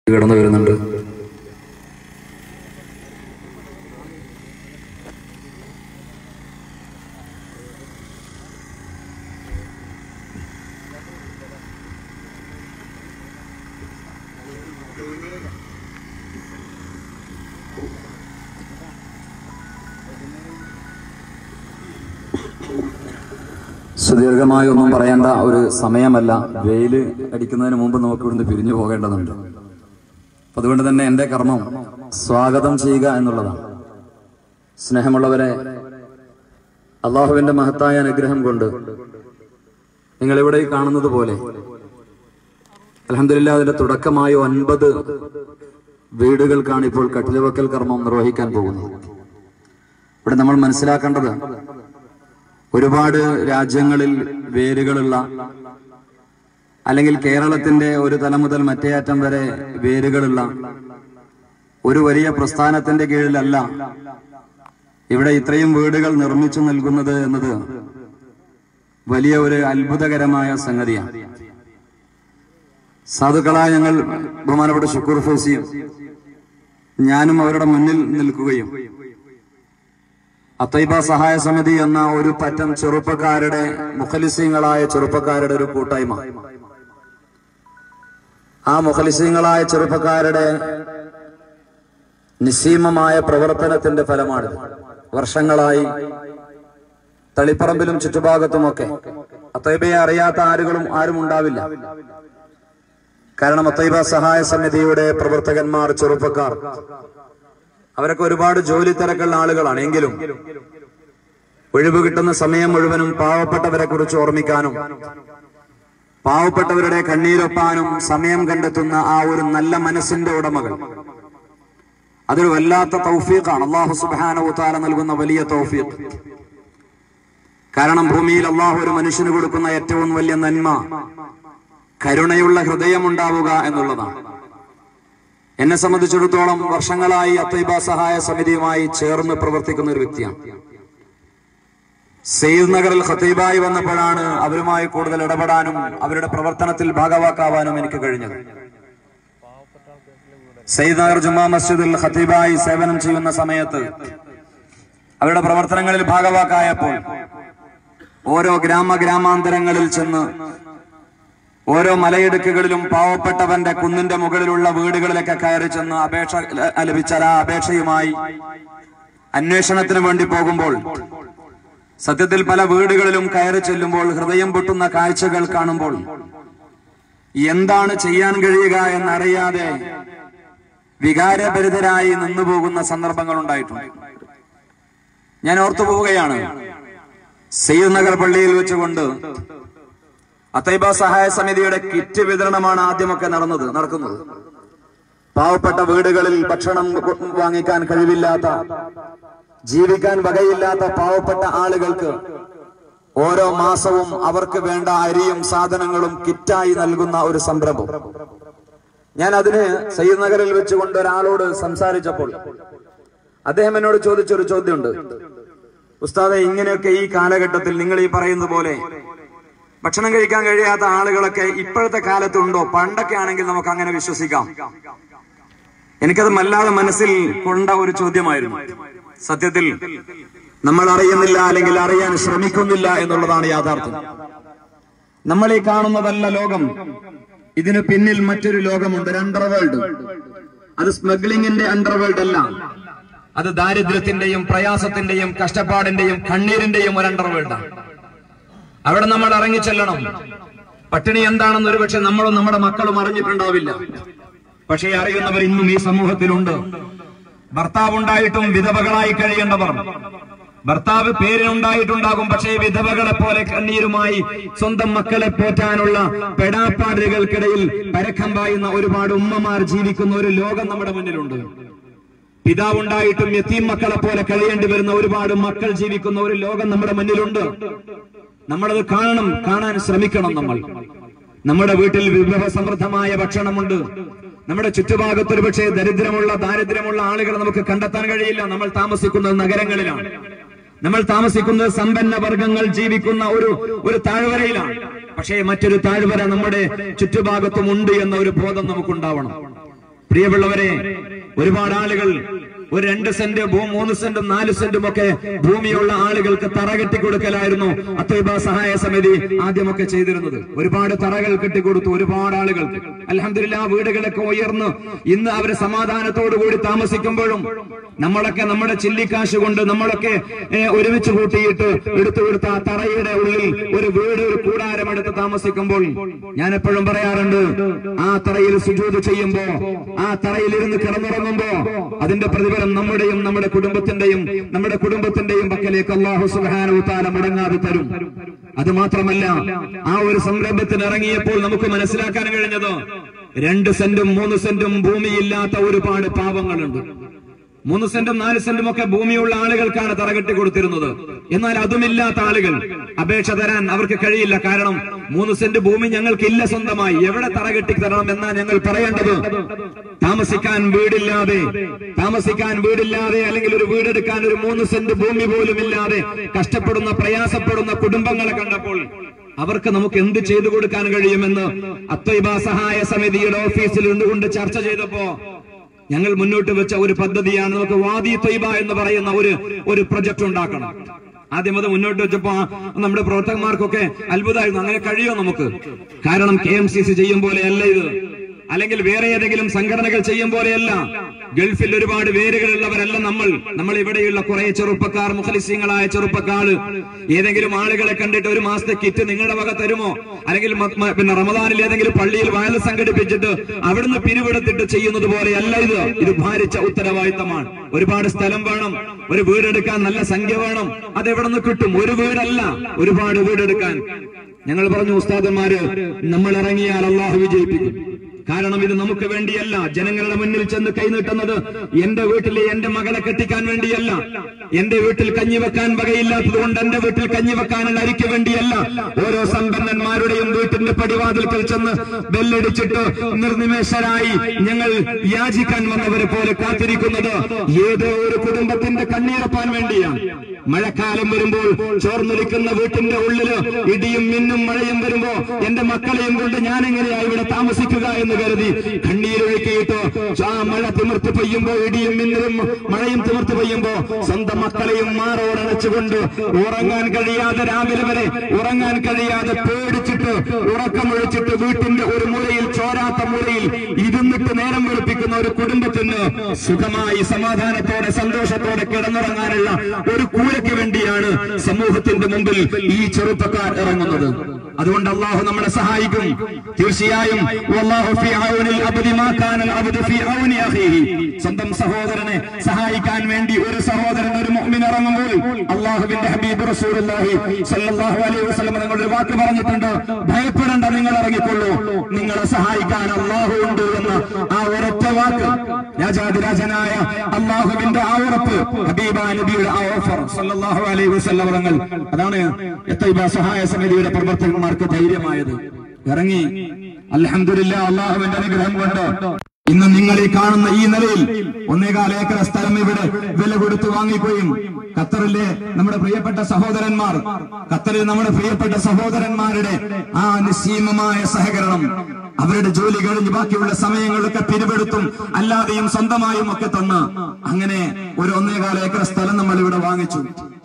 കടന്നു വരുന്നുണ്ട് സുദീർഘമായി ഒന്നും പറയേണ്ട ഒരു സമയമല്ല വെയില് അടിക്കുന്നതിന് മുമ്പ് നമുക്ക് ഇവിടുന്ന് പിരിഞ്ഞു പോകേണ്ടതുണ്ട് അപ്പൊ അതുകൊണ്ട് തന്നെ എന്റെ കർമ്മം സ്വാഗതം ചെയ്യുക എന്നുള്ളതാണ് സ്നേഹമുള്ളവരെ അള്ളാഹുവിന്റെ മഹത്തായ അനുഗ്രഹം കൊണ്ട് നിങ്ങൾ ഇവിടെ ഈ കാണുന്നത് പോലെ അലഹമില്ല അതിന്റെ തുടക്കമായി ഒൻപത് വീടുകൾക്കാണ് ഇപ്പോൾ കട്ടിലുവക്കൽ കർമ്മം നിർവഹിക്കാൻ പോകുന്നത് ഇവിടെ നമ്മൾ മനസ്സിലാക്കേണ്ടത് ഒരുപാട് രാജ്യങ്ങളിൽ വേരുകളുള്ള അല്ലെങ്കിൽ കേരളത്തിന്റെ ഒരു തല മുതൽ മറ്റേ അറ്റം വരെ വേരുകളുള്ള ഒരു വലിയ പ്രസ്ഥാനത്തിന്റെ കീഴിലല്ല ഇവിടെ ഇത്രയും വീടുകൾ നിർമ്മിച്ചു നൽകുന്നത് എന്നത് വലിയ ഒരു അത്ഭുതകരമായ സംഗതിയാണ് സാധുക്കളായ ഞങ്ങൾ ബഹുമാനപ്പെട്ട ഷുക്കൂർ ഫൈസിയും ഞാനും അവരുടെ മുന്നിൽ നിൽക്കുകയും അത്തൈബ സഹായ സമിതി എന്ന ഒരു പറ്റം ചെറുപ്പക്കാരുടെ മുഖലിസീങ്ങളായ ചെറുപ്പക്കാരുടെ ഒരു കൂട്ടായ്മ ആ മുഖലിസീങ്ങളായ ചെറുപ്പക്കാരുടെ നിസ്സീമമായ പ്രവർത്തനത്തിന്റെ ഫലമാണിത് വർഷങ്ങളായി തളിപ്പറമ്പിലും ചുറ്റുഭാഗത്തുമൊക്കെ അത്തൈബയെ അറിയാത്ത ആരുകളും ആരും ഉണ്ടാവില്ല കാരണം അത്തൈബ സഹായ സമിതിയുടെ പ്രവർത്തകന്മാർ ചെറുപ്പക്കാർ അവരൊക്കെ ഒരുപാട് ജോലി തിരക്കുള്ള ആളുകളാണ് എങ്കിലും ഒഴിവ് കിട്ടുന്ന സമയം മുഴുവനും പാവപ്പെട്ടവരെ കുറിച്ച് ഓർമ്മിക്കാനും പാവപ്പെട്ടവരുടെ കണ്ണീരൊപ്പാനും സമയം കണ്ടെത്തുന്ന ആ ഒരു നല്ല മനസ്സിന്റെ ഉടമകൾ അതൊരു വല്ലാത്ത തൗഫീഖാണ് അള്ളാഹു സുബാനവുത്താല നൽകുന്ന വലിയ തൗഫീഖ് കാരണം ഭൂമിയിൽ അള്ളാഹു ഒരു മനുഷ്യന് കൊടുക്കുന്ന ഏറ്റവും വലിയ നന്മ കരുണയുള്ള ഹൃദയമുണ്ടാവുക എന്നുള്ളതാണ് എന്നെ സംബന്ധിച്ചിടത്തോളം വർഷങ്ങളായി അത്തൈബ സഹായ സമിതിയുമായി ചേർന്ന് പ്രവർത്തിക്കുന്ന ഒരു വ്യക്തിയാണ് സെയ്ദ് നഗറിൽ ഖത്തീബായി വന്നപ്പോഴാണ് അവരുമായി കൂടുതൽ ഇടപെടാനും അവരുടെ പ്രവർത്തനത്തിൽ ഭാഗവാക്കാവാനും എനിക്ക് കഴിഞ്ഞത് സെയ്ദ് നഗർ ജുമാ മസ്ജിദിൽ ഖത്തീബായി സേവനം ചെയ്യുന്ന സമയത്ത് അവരുടെ പ്രവർത്തനങ്ങളിൽ ഭാഗവാക്കായപ്പോൾ ഓരോ ഗ്രാമ ഗ്രാമാന്തരങ്ങളിൽ ചെന്ന് ഓരോ മലയിടുക്കുകളിലും പാവപ്പെട്ടവന്റെ കുന്നിന്റെ മുകളിലുള്ള വീടുകളിലൊക്കെ കയറി ചെന്ന് അപേക്ഷ ല- ലഭിച്ചാൽ ആ അപേക്ഷയുമായി അന്വേഷണത്തിന് വേണ്ടി പോകുമ്പോൾ സത്യത്തിൽ പല വീടുകളിലും കയറി ചെല്ലുമ്പോൾ ഹൃദയം പൊട്ടുന്ന കാഴ്ചകൾ കാണുമ്പോൾ എന്താണ് ചെയ്യാൻ കഴിയുക എന്നറിയാതെ വികാരഭരിതരായി നിന്നുപോകുന്ന സന്ദർഭങ്ങൾ ഉണ്ടായിട്ടുണ്ട് ഞാൻ ഓർത്തു പോവുകയാണ് സയ്യിദ് നഗർ പള്ളിയിൽ വെച്ചുകൊണ്ട് അത്തൈബ സഹായ സമിതിയുടെ കിറ്റ് വിതരണമാണ് ആദ്യമൊക്കെ നടന്നത് നടക്കുന്നത് പാവപ്പെട്ട വീടുകളിൽ ഭക്ഷണം കൊ- വാങ്ങിക്കാൻ കഴിവില്ലാത്ത ജീവിക്കാൻ വകയില്ലാത്ത പാവപ്പെട്ട ആളുകൾക്ക് ഓരോ മാസവും അവർക്ക് വേണ്ട അരിയും സാധനങ്ങളും കിറ്റായി നൽകുന്ന ഒരു സംരംഭം ഞാൻ അതിന് സയ്യിദ് നഗറിൽ വെച്ചുകൊണ്ട് ഒരാളോട് സംസാരിച്ചപ്പോൾ അദ്ദേഹം എന്നോട് ചോദിച്ചൊരു ചോദ്യമുണ്ട് ഉസ്താദെ ഇങ്ങനെയൊക്കെ ഈ കാലഘട്ടത്തിൽ നിങ്ങൾ ഈ പറയുന്നത് പോലെ ഭക്ഷണം കഴിക്കാൻ കഴിയാത്ത ആളുകളൊക്കെ ഇപ്പോഴത്തെ കാലത്തുണ്ടോ പണ്ടൊക്കെ ആണെങ്കിൽ നമുക്ക് അങ്ങനെ വിശ്വസിക്കാം എനിക്കത് വല്ലാതെ മനസ്സിൽ കൊണ്ട ഒരു ചോദ്യമായിരുന്നു സത്യത്തിൽ നമ്മൾ അറിയുന്നില്ല അല്ലെങ്കിൽ അറിയാൻ ശ്രമിക്കുന്നില്ല എന്നുള്ളതാണ് യാഥാർത്ഥ്യം നമ്മൾ ഈ കാണുന്നതല്ല ലോകം ഇതിന് പിന്നിൽ മറ്റൊരു ലോകമുണ്ട് ഒരു അണ്ടർവേൾഡ് അത് സ്മഗ്ലിംഗിന്റെ അണ്ടർവേൾഡ് അല്ല അത് ദാരിദ്ര്യത്തിന്റെയും പ്രയാസത്തിന്റെയും കഷ്ടപ്പാടിന്റെയും കണ്ണീരിന്റെയും ഒരു അണ്ടർവേൾഡാണ് അവിടെ നമ്മൾ ഇറങ്ങിച്ചെല്ലണം പട്ടിണി എന്താണെന്ന് ഒരുപക്ഷെ നമ്മളും നമ്മുടെ മക്കളും അറിഞ്ഞിട്ടുണ്ടാവില്ല പക്ഷേ അറിയുന്നവർ ഇന്നും ഈ സമൂഹത്തിലുണ്ട് ഭർത്താവ് ഉണ്ടായിട്ടും വിധവകളായി കഴിയേണ്ടവർ ഭർത്താവ് പേരിനുണ്ടായിട്ടുണ്ടാകും പക്ഷേ വിധവകളെ പോലെ കണ്ണീരുമായി സ്വന്തം മക്കളെ പോറ്റാനുള്ള പെടാപ്പാടുകൾക്കിടയിൽ പരക്കം പായുന്ന ഒരുപാട് ഉമ്മമാർ ജീവിക്കുന്ന ഒരു ലോകം നമ്മുടെ മുന്നിലുണ്ട് പിതാവുണ്ടായിട്ടും യത്തീം മക്കളെ പോലെ കഴിയേണ്ടി വരുന്ന ഒരുപാട് മക്കൾ ജീവിക്കുന്ന ഒരു ലോകം നമ്മുടെ മുന്നിലുണ്ട് നമ്മളത് കാണണം കാണാൻ ശ്രമിക്കണം നമ്മൾ നമ്മുടെ വീട്ടിൽ വിഭവസമൃദ്ധമായ ഭക്ഷണമുണ്ട് നമ്മുടെ ചുറ്റുഭാഗത്ത് ഒരു പക്ഷേ ദരിദ്രമുള്ള ദാരിദ്ര്യമുള്ള ആളുകളെ നമുക്ക് കണ്ടെത്താൻ കഴിയില്ല നമ്മൾ താമസിക്കുന്നത് നഗരങ്ങളിലാണ് നമ്മൾ താമസിക്കുന്നത് സമ്പന്ന വർഗങ്ങൾ ജീവിക്കുന്ന ഒരു ഒരു താഴ്വരയിലാണ് പക്ഷേ മറ്റൊരു താഴ്വര നമ്മുടെ ചുറ്റുഭാഗത്തും ഉണ്ട് എന്ന ഒരു ബോധം നമുക്കുണ്ടാവണം പ്രിയമുള്ളവരെ ഒരുപാട് ആളുകൾ ഒരു രണ്ട് സെന്റ് ഭൂ മൂന്ന് സെന്റും നാല് സെന്റും ഒക്കെ ഭൂമിയുള്ള ആളുകൾക്ക് തറ കെട്ടിക്കൊടുക്കലായിരുന്നു അത്തൈബ സഹായ സമിതി ആദ്യമൊക്കെ ചെയ്തിരുന്നത് ഒരുപാട് തറകൾ കെട്ടിക്കൊടുത്തു ഒരുപാട് ആളുകൾക്ക് അലഹമില്ല വീടുകളൊക്കെ ഉയർന്ന് ഇന്ന് അവര് സമാധാനത്തോടുകൂടി താമസിക്കുമ്പോഴും നമ്മളൊക്കെ നമ്മുടെ ചില്ലിക്കാശ് കൊണ്ട് നമ്മളൊക്കെ ഏ, ഒരുമിച്ച് കൂട്ടിയിട്ട് എടുത്തു കൊടുത്ത ആ തറയുടെ ഉള്ളിൽ ഒരു വീട് ഒരു കൂടാരം എടുത്ത് താമസിക്കുമ്പോൾ ഞാൻ എപ്പോഴും പറയാറുണ്ട് ആ തറയിൽ സുജൂത് ചെയ്യുമ്പോ ആ തറയിൽ ഇരുന്ന് കിടന്നുറങ്ങുമ്പോ അതിന്റെ പ്രതിഫലം നമ്മുടെയും നമ്മുടെ കുടുംബത്തിന്റെയും നമ്മുടെ കുടുംബത്തിന്റെയും പക്കലേക്ക് അള്ളാഹു സുബ്ഹാനഹു താല മുടങ്ങാതെ തരും അത് മാത്രമല്ല ആ ഒരു സംരംഭത്തിന് ഇറങ്ങിയപ്പോൾ നമുക്ക് മനസ്സിലാക്കാൻ കഴിഞ്ഞത് രണ്ട് സെന്റും മൂന്ന് സെന്റും ഭൂമിയില്ലാത്ത ഒരുപാട് പാവങ്ങളുണ്ട് മൂന്ന് സെന്റും നാല് സെന്റും ഒക്കെ ഭൂമിയുള്ള ആളുകൾക്കാണ് തറകെട്ടി കൊടുത്തിരുന്നത് എന്നാൽ അതുമില്ലാത്ത ആളുകൾ അപേക്ഷ തരാൻ അവർക്ക് കഴിയില്ല കാരണം മൂന്ന് സെന്റ് ഭൂമി ഞങ്ങൾക്കില്ല സ്വന്തമായി എവിടെ തറകെട്ടി തരണം എന്നാ ഞങ്ങൾ പറയേണ്ടത് താമസിക്കാൻ വീടില്ലാതെ താമസിക്കാൻ വീടില്ലാതെ അല്ലെങ്കിൽ ഒരു വീടെടുക്കാൻ ഒരു മൂന്ന് സെന്റ് ഭൂമി പോലും ഇല്ലാതെ കഷ്ടപ്പെടുന്ന പ്രയാസപ്പെടുന്ന കുടുംബങ്ങളെ കണ്ടപ്പോൾ അവർക്ക് നമുക്ക് എന്ത് ചെയ്തു കൊടുക്കാൻ കഴിയുമെന്ന് അത്വൈബ സഹായ സമിതിയുടെ ഓഫീസിൽ നിന്നുകൊണ്ട് ചർച്ച ചെയ്തപ്പോ ഞങ്ങൾ മുന്നോട്ട് വെച്ച ഒരു പദ്ധതിയാണ് നമുക്ക് വാദി ത്വയ്ബ എന്ന് പറയുന്ന ഒരു ഒരു പ്രൊജക്ട് ഉണ്ടാക്കണം ആദ്യം അത് മുന്നോട്ട് വെച്ചപ്പോ നമ്മുടെ പ്രവർത്തകന്മാർക്കൊക്കെ അത്ഭുതമായിരുന്നു അങ്ങനെ കഴിയോ നമുക്ക് കാരണം കെ എം സി സി ചെയ്യും പോലെയല്ല ഇത് അല്ലെങ്കിൽ വേറെ ഏതെങ്കിലും സംഘടനകൾ ചെയ്യും പോലെയല്ല ഗൾഫിൽ ഒരുപാട് വേരുകളുള്ളവരല്ല നമ്മൾ നമ്മൾ ഇവിടെയുള്ള കുറെ ചെറുപ്പക്കാർ മുഖലിസ്യങ്ങളായ ചെറുപ്പക്കാർ ഏതെങ്കിലും ആളുകളെ കണ്ടിട്ട് ഒരു മാസത്തെ കിറ്റ് നിങ്ങളുടെ വക തരുമോ അല്ലെങ്കിൽ മ- മ- പിന്നെ റമദാനിൽ ഏതെങ്കിലും പള്ളിയിൽ വയൽ സംഘടിപ്പിച്ചിട്ട് അവിടുന്ന് പിരിവെടുത്തിട്ട് ചെയ്യുന്നത് പോലെയല്ല ഇത് ഇത് ഭാരിച്ച ഉത്തരവാദിത്തമാണ് ഒരുപാട് സ്ഥലം വേണം ഒരു വീടെടുക്കാൻ നല്ല സംഖ്യ വേണം അത് എവിടെ നിന്ന് കിട്ടും ഒരു വീടല്ല ഒരുപാട് വീടെടുക്കാൻ ഞങ്ങൾ പറഞ്ഞു ഉസ്താദന്മാര് നമ്മൾ ഇറങ്ങിയാൽ അള്ളാഹു വിജയിപ്പിക്കും കാരണം ഇത് നമുക്ക് വേണ്ടിയല്ല ജനങ്ങളുടെ മുന്നിൽ ചെന്ന് കൈനീട്ടുന്നത് എന്റെ വീട്ടിലെ എന്റെ മകളെ കെട്ടിക്കാൻ വേണ്ടിയല്ല എന്റെ വീട്ടിൽ കഞ്ഞി വെക്കാൻ വകയില്ലാത്തത് കൊണ്ട് എന്റെ വീട്ടിൽ കഞ്ഞി വെക്കാനുള്ള അരിക്ക് വേണ്ടിയല്ല ഓരോ സമ്പന്നന്മാരുടെയും വീട്ടിന്റെ പടിവാതിൽക്കൽ ചെന്ന് ബെല്ലടിച്ചിട്ട് നിർനിമേഷരായി ഞങ്ങൾ യാചിക്കാൻ വന്നവരെ പോലെ കാത്തിരിക്കുന്നത് ഏതോ ഒരു കുടുംബത്തിന്റെ കണ്ണീരപ്പാൻ വേണ്ടിയാണ് മഴക്കാലം വരുമ്പോൾ ചോർന്നൊലിക്കുന്ന വീട്ടിന്റെ ഉള്ളില് ഇടിയും മിന്നും മഴയും വരുമ്പോ എന്റെ മക്കളെയും കൊണ്ട് ഞാൻ എങ്ങനെയാ ഇവിടെ താമസിക്കുക എന്ന് കരുതി കണ്ണീരൊഴുക്കിയിട്ട് ആ മഴ തിമിർത്ത് പെയ്യുമ്പോ ഇടിയും മിന്നലും മഴയും തിമിർത്ത് പെയ്യുമ്പോ സ്വന്തം മക്കളെയും മാറോടണച്ചുകൊണ്ട് ഉറങ്ങാൻ കഴിയാതെ രാവിലെ വരെ ഉറങ്ങാൻ കഴിയാതെ പേടിച്ചിട്ട് ഉറക്കമൊഴിച്ചിട്ട് വീട്ടിന്റെ ഒരു മുറിയിൽ ചോരാത്ത മുറിയിൽ ഇരുന്നിട്ട് നേരം വെളുപ്പിക്കുന്ന ഒരു കുടുംബത്തിന് സുഖമായി സമാധാനത്തോടെ സന്തോഷത്തോടെ കിടന്നുറങ്ങാനുള്ള ഒരു കൂലയ്ക്ക് വേണ്ടിയാണ് സമൂഹത്തിന്റെ മുമ്പിൽ ഈ ചെറുപ്പക്കാർ ഇറങ്ങുന്നത് അതുകൊണ്ട് അള്ളാഹു നമ്മളെ സഹായിക്കും തീർച്ചയായും വല്ലാഹു ഫീ ഔനിൽ അബ്ദി മാ കാനൽ അബ്ദു ഫീ ഔനി അഖീഹി സ്വന്തം സഹോദരനെ സഹായിക്കാൻ വേണ്ടി ഒരു സഹോദരൻ ഒരു മുഅ്മിൻ ഇറങ്ങുമ്പോൾ അള്ളാഹുവിന്റെ ഹബീബ് റസൂലുള്ളാഹി സ്വല്ലല്ലാഹു അലൈഹി വസല്ലം നിങ്ങൾ ഒരു വാക്ക് പറഞ്ഞിട്ടുണ്ട് ഭയപ്പെടേണ്ട നിങ്ങൾ ഇറങ്ങിക്കൊള്ളൂ നിങ്ങളെ സഹായിക്കാൻ അള്ളാഹു ഉണ്ട് എന്ന ആ ഒരൊറ്റ വാക്ക് രാജാതിരാജനായ അള്ളാഹുവിന്റെ ആ ഉറപ്പ് ഹബീബ നബിയുടെ ആ ഓഫർ സല്ലല്ലാഹു അലൈഹി വസല്ലം തങ്ങൾ അതാണ് എത്തൈബ സഹായ സമിതിയുടെ പ്രവർത്തകന്മാർക്ക് ധൈര്യമായത് ഇറങ്ങി അൽഹംദുലില്ല അള്ളാഹുവിന്റെ അനുഗ്രഹം കൊണ്ട് ഇന്ന് നിങ്ങൾ ഈ കാണുന്ന ഈ നിലയിൽ ഒന്നേകാൽ ഏക്കർ സ്ഥലം ഇവിടെ വില കൊടുത്ത് വാങ്ങിക്കുകയും ഖത്തറിലെ നമ്മുടെ പ്രിയപ്പെട്ട സഹോദരന്മാർ ഖത്തറിൽ നമ്മുടെ പ്രിയപ്പെട്ട സഹോദരന്മാരുടെ ആ നിസ്സീമമായ സഹകരണം അവരുടെ ജോലി കഴിഞ്ഞ് ബാക്കിയുള്ള സമയങ്ങളൊക്കെ പിരിവെടുത്തും അല്ലാതെയും സ്വന്തമായും ഒക്കെ തന്ന് അങ്ങനെ ഒരു ഒന്നേകാൽ ഏക്കർ സ്ഥലം നമ്മൾ ഇവിടെ വാങ്ങിച്ചു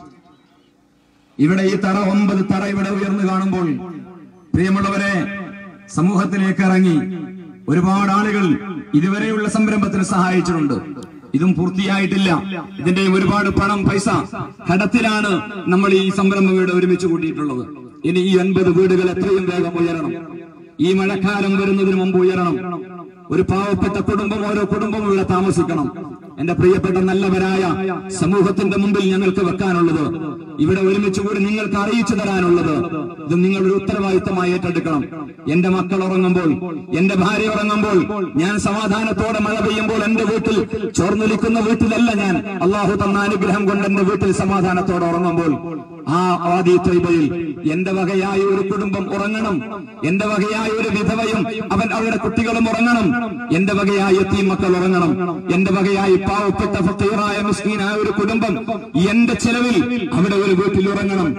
ഇവിടെ ഈ തറ ഒമ്പത് തറ ഇവിടെ ഉയർന്നു കാണുമ്പോൾ പ്രിയമുള്ളവരെ സമൂഹത്തിലേക്ക് ഇറങ്ങി ഒരുപാട് ആളുകൾ ഇതുവരെയുള്ള സംരംഭത്തിന് സഹായിച്ചിട്ടുണ്ട് ഇതും പൂർത്തിയായിട്ടില്ല ഇതിന്റെ ഒരുപാട് പണം പൈസ കടത്തിലാണ് നമ്മൾ ഈ സംരംഭം ഇവിടെ ഒരുമിച്ച് കൂട്ടിയിട്ടുള്ളത് ഇനി ഈ അൻപത് വീടുകൾ എത്രയും വേഗം ഉയരണം ഈ മഴക്കാലം വരുന്നതിന് മുമ്പ് ഉയരണം ഒരു പാവപ്പെട്ട കുടുംബം ഓരോ കുടുംബവും ഇവിടെ താമസിക്കണം എന്റെ പ്രിയപ്പെട്ട നല്ലവരായ സമൂഹത്തിന്റെ മുമ്പിൽ ഞങ്ങൾക്ക് വെക്കാനുള്ളത് ഇവിടെ ഒരുമിച്ച് കൂടി നിങ്ങൾക്ക് അറിയിച്ചു തരാനുള്ളത് ഇത് നിങ്ങളുടെ ഉത്തരവാദിത്തമായി ഏറ്റെടുക്കണം എന്റെ മക്കൾ ഉറങ്ങുമ്പോൾ എന്റെ ഭാര്യ ഉറങ്ങുമ്പോൾ ഞാൻ സമാധാനത്തോടെ മഴ പെയ്യുമ്പോൾ എന്റെ വീട്ടിൽ ചോർന്നൊലിക്കുന്ന വീട്ടിലല്ല ഞാൻ അള്ളാഹു തന്ന അനുഗ്രഹം കൊണ്ട് എന്റെ വീട്ടിൽ സമാധാനത്തോടെ ഉറങ്ങുമ്പോൾ ആ ആദി ത്വയ്ബയിൽ എന്റെ വകയായ ഒരു കുടുംബം ഉറങ്ങണം എന്റെ വകയായ ഒരു വിധവയും അവൻ അവരുടെ കുട്ടികളും ഉറങ്ങണം എന്റെ വകയായ എത്തിയും മക്കൾ ഉറങ്ങണം എന്റെ വകയായി പാവപ്പെട്ട ഫക്കീറായ മുസ്ലിനായ ഒരു കുടുംബം എന്റെ ചെലവിൽ അവിടെ ഒരു വീട്ടിൽ ഉറങ്ങണം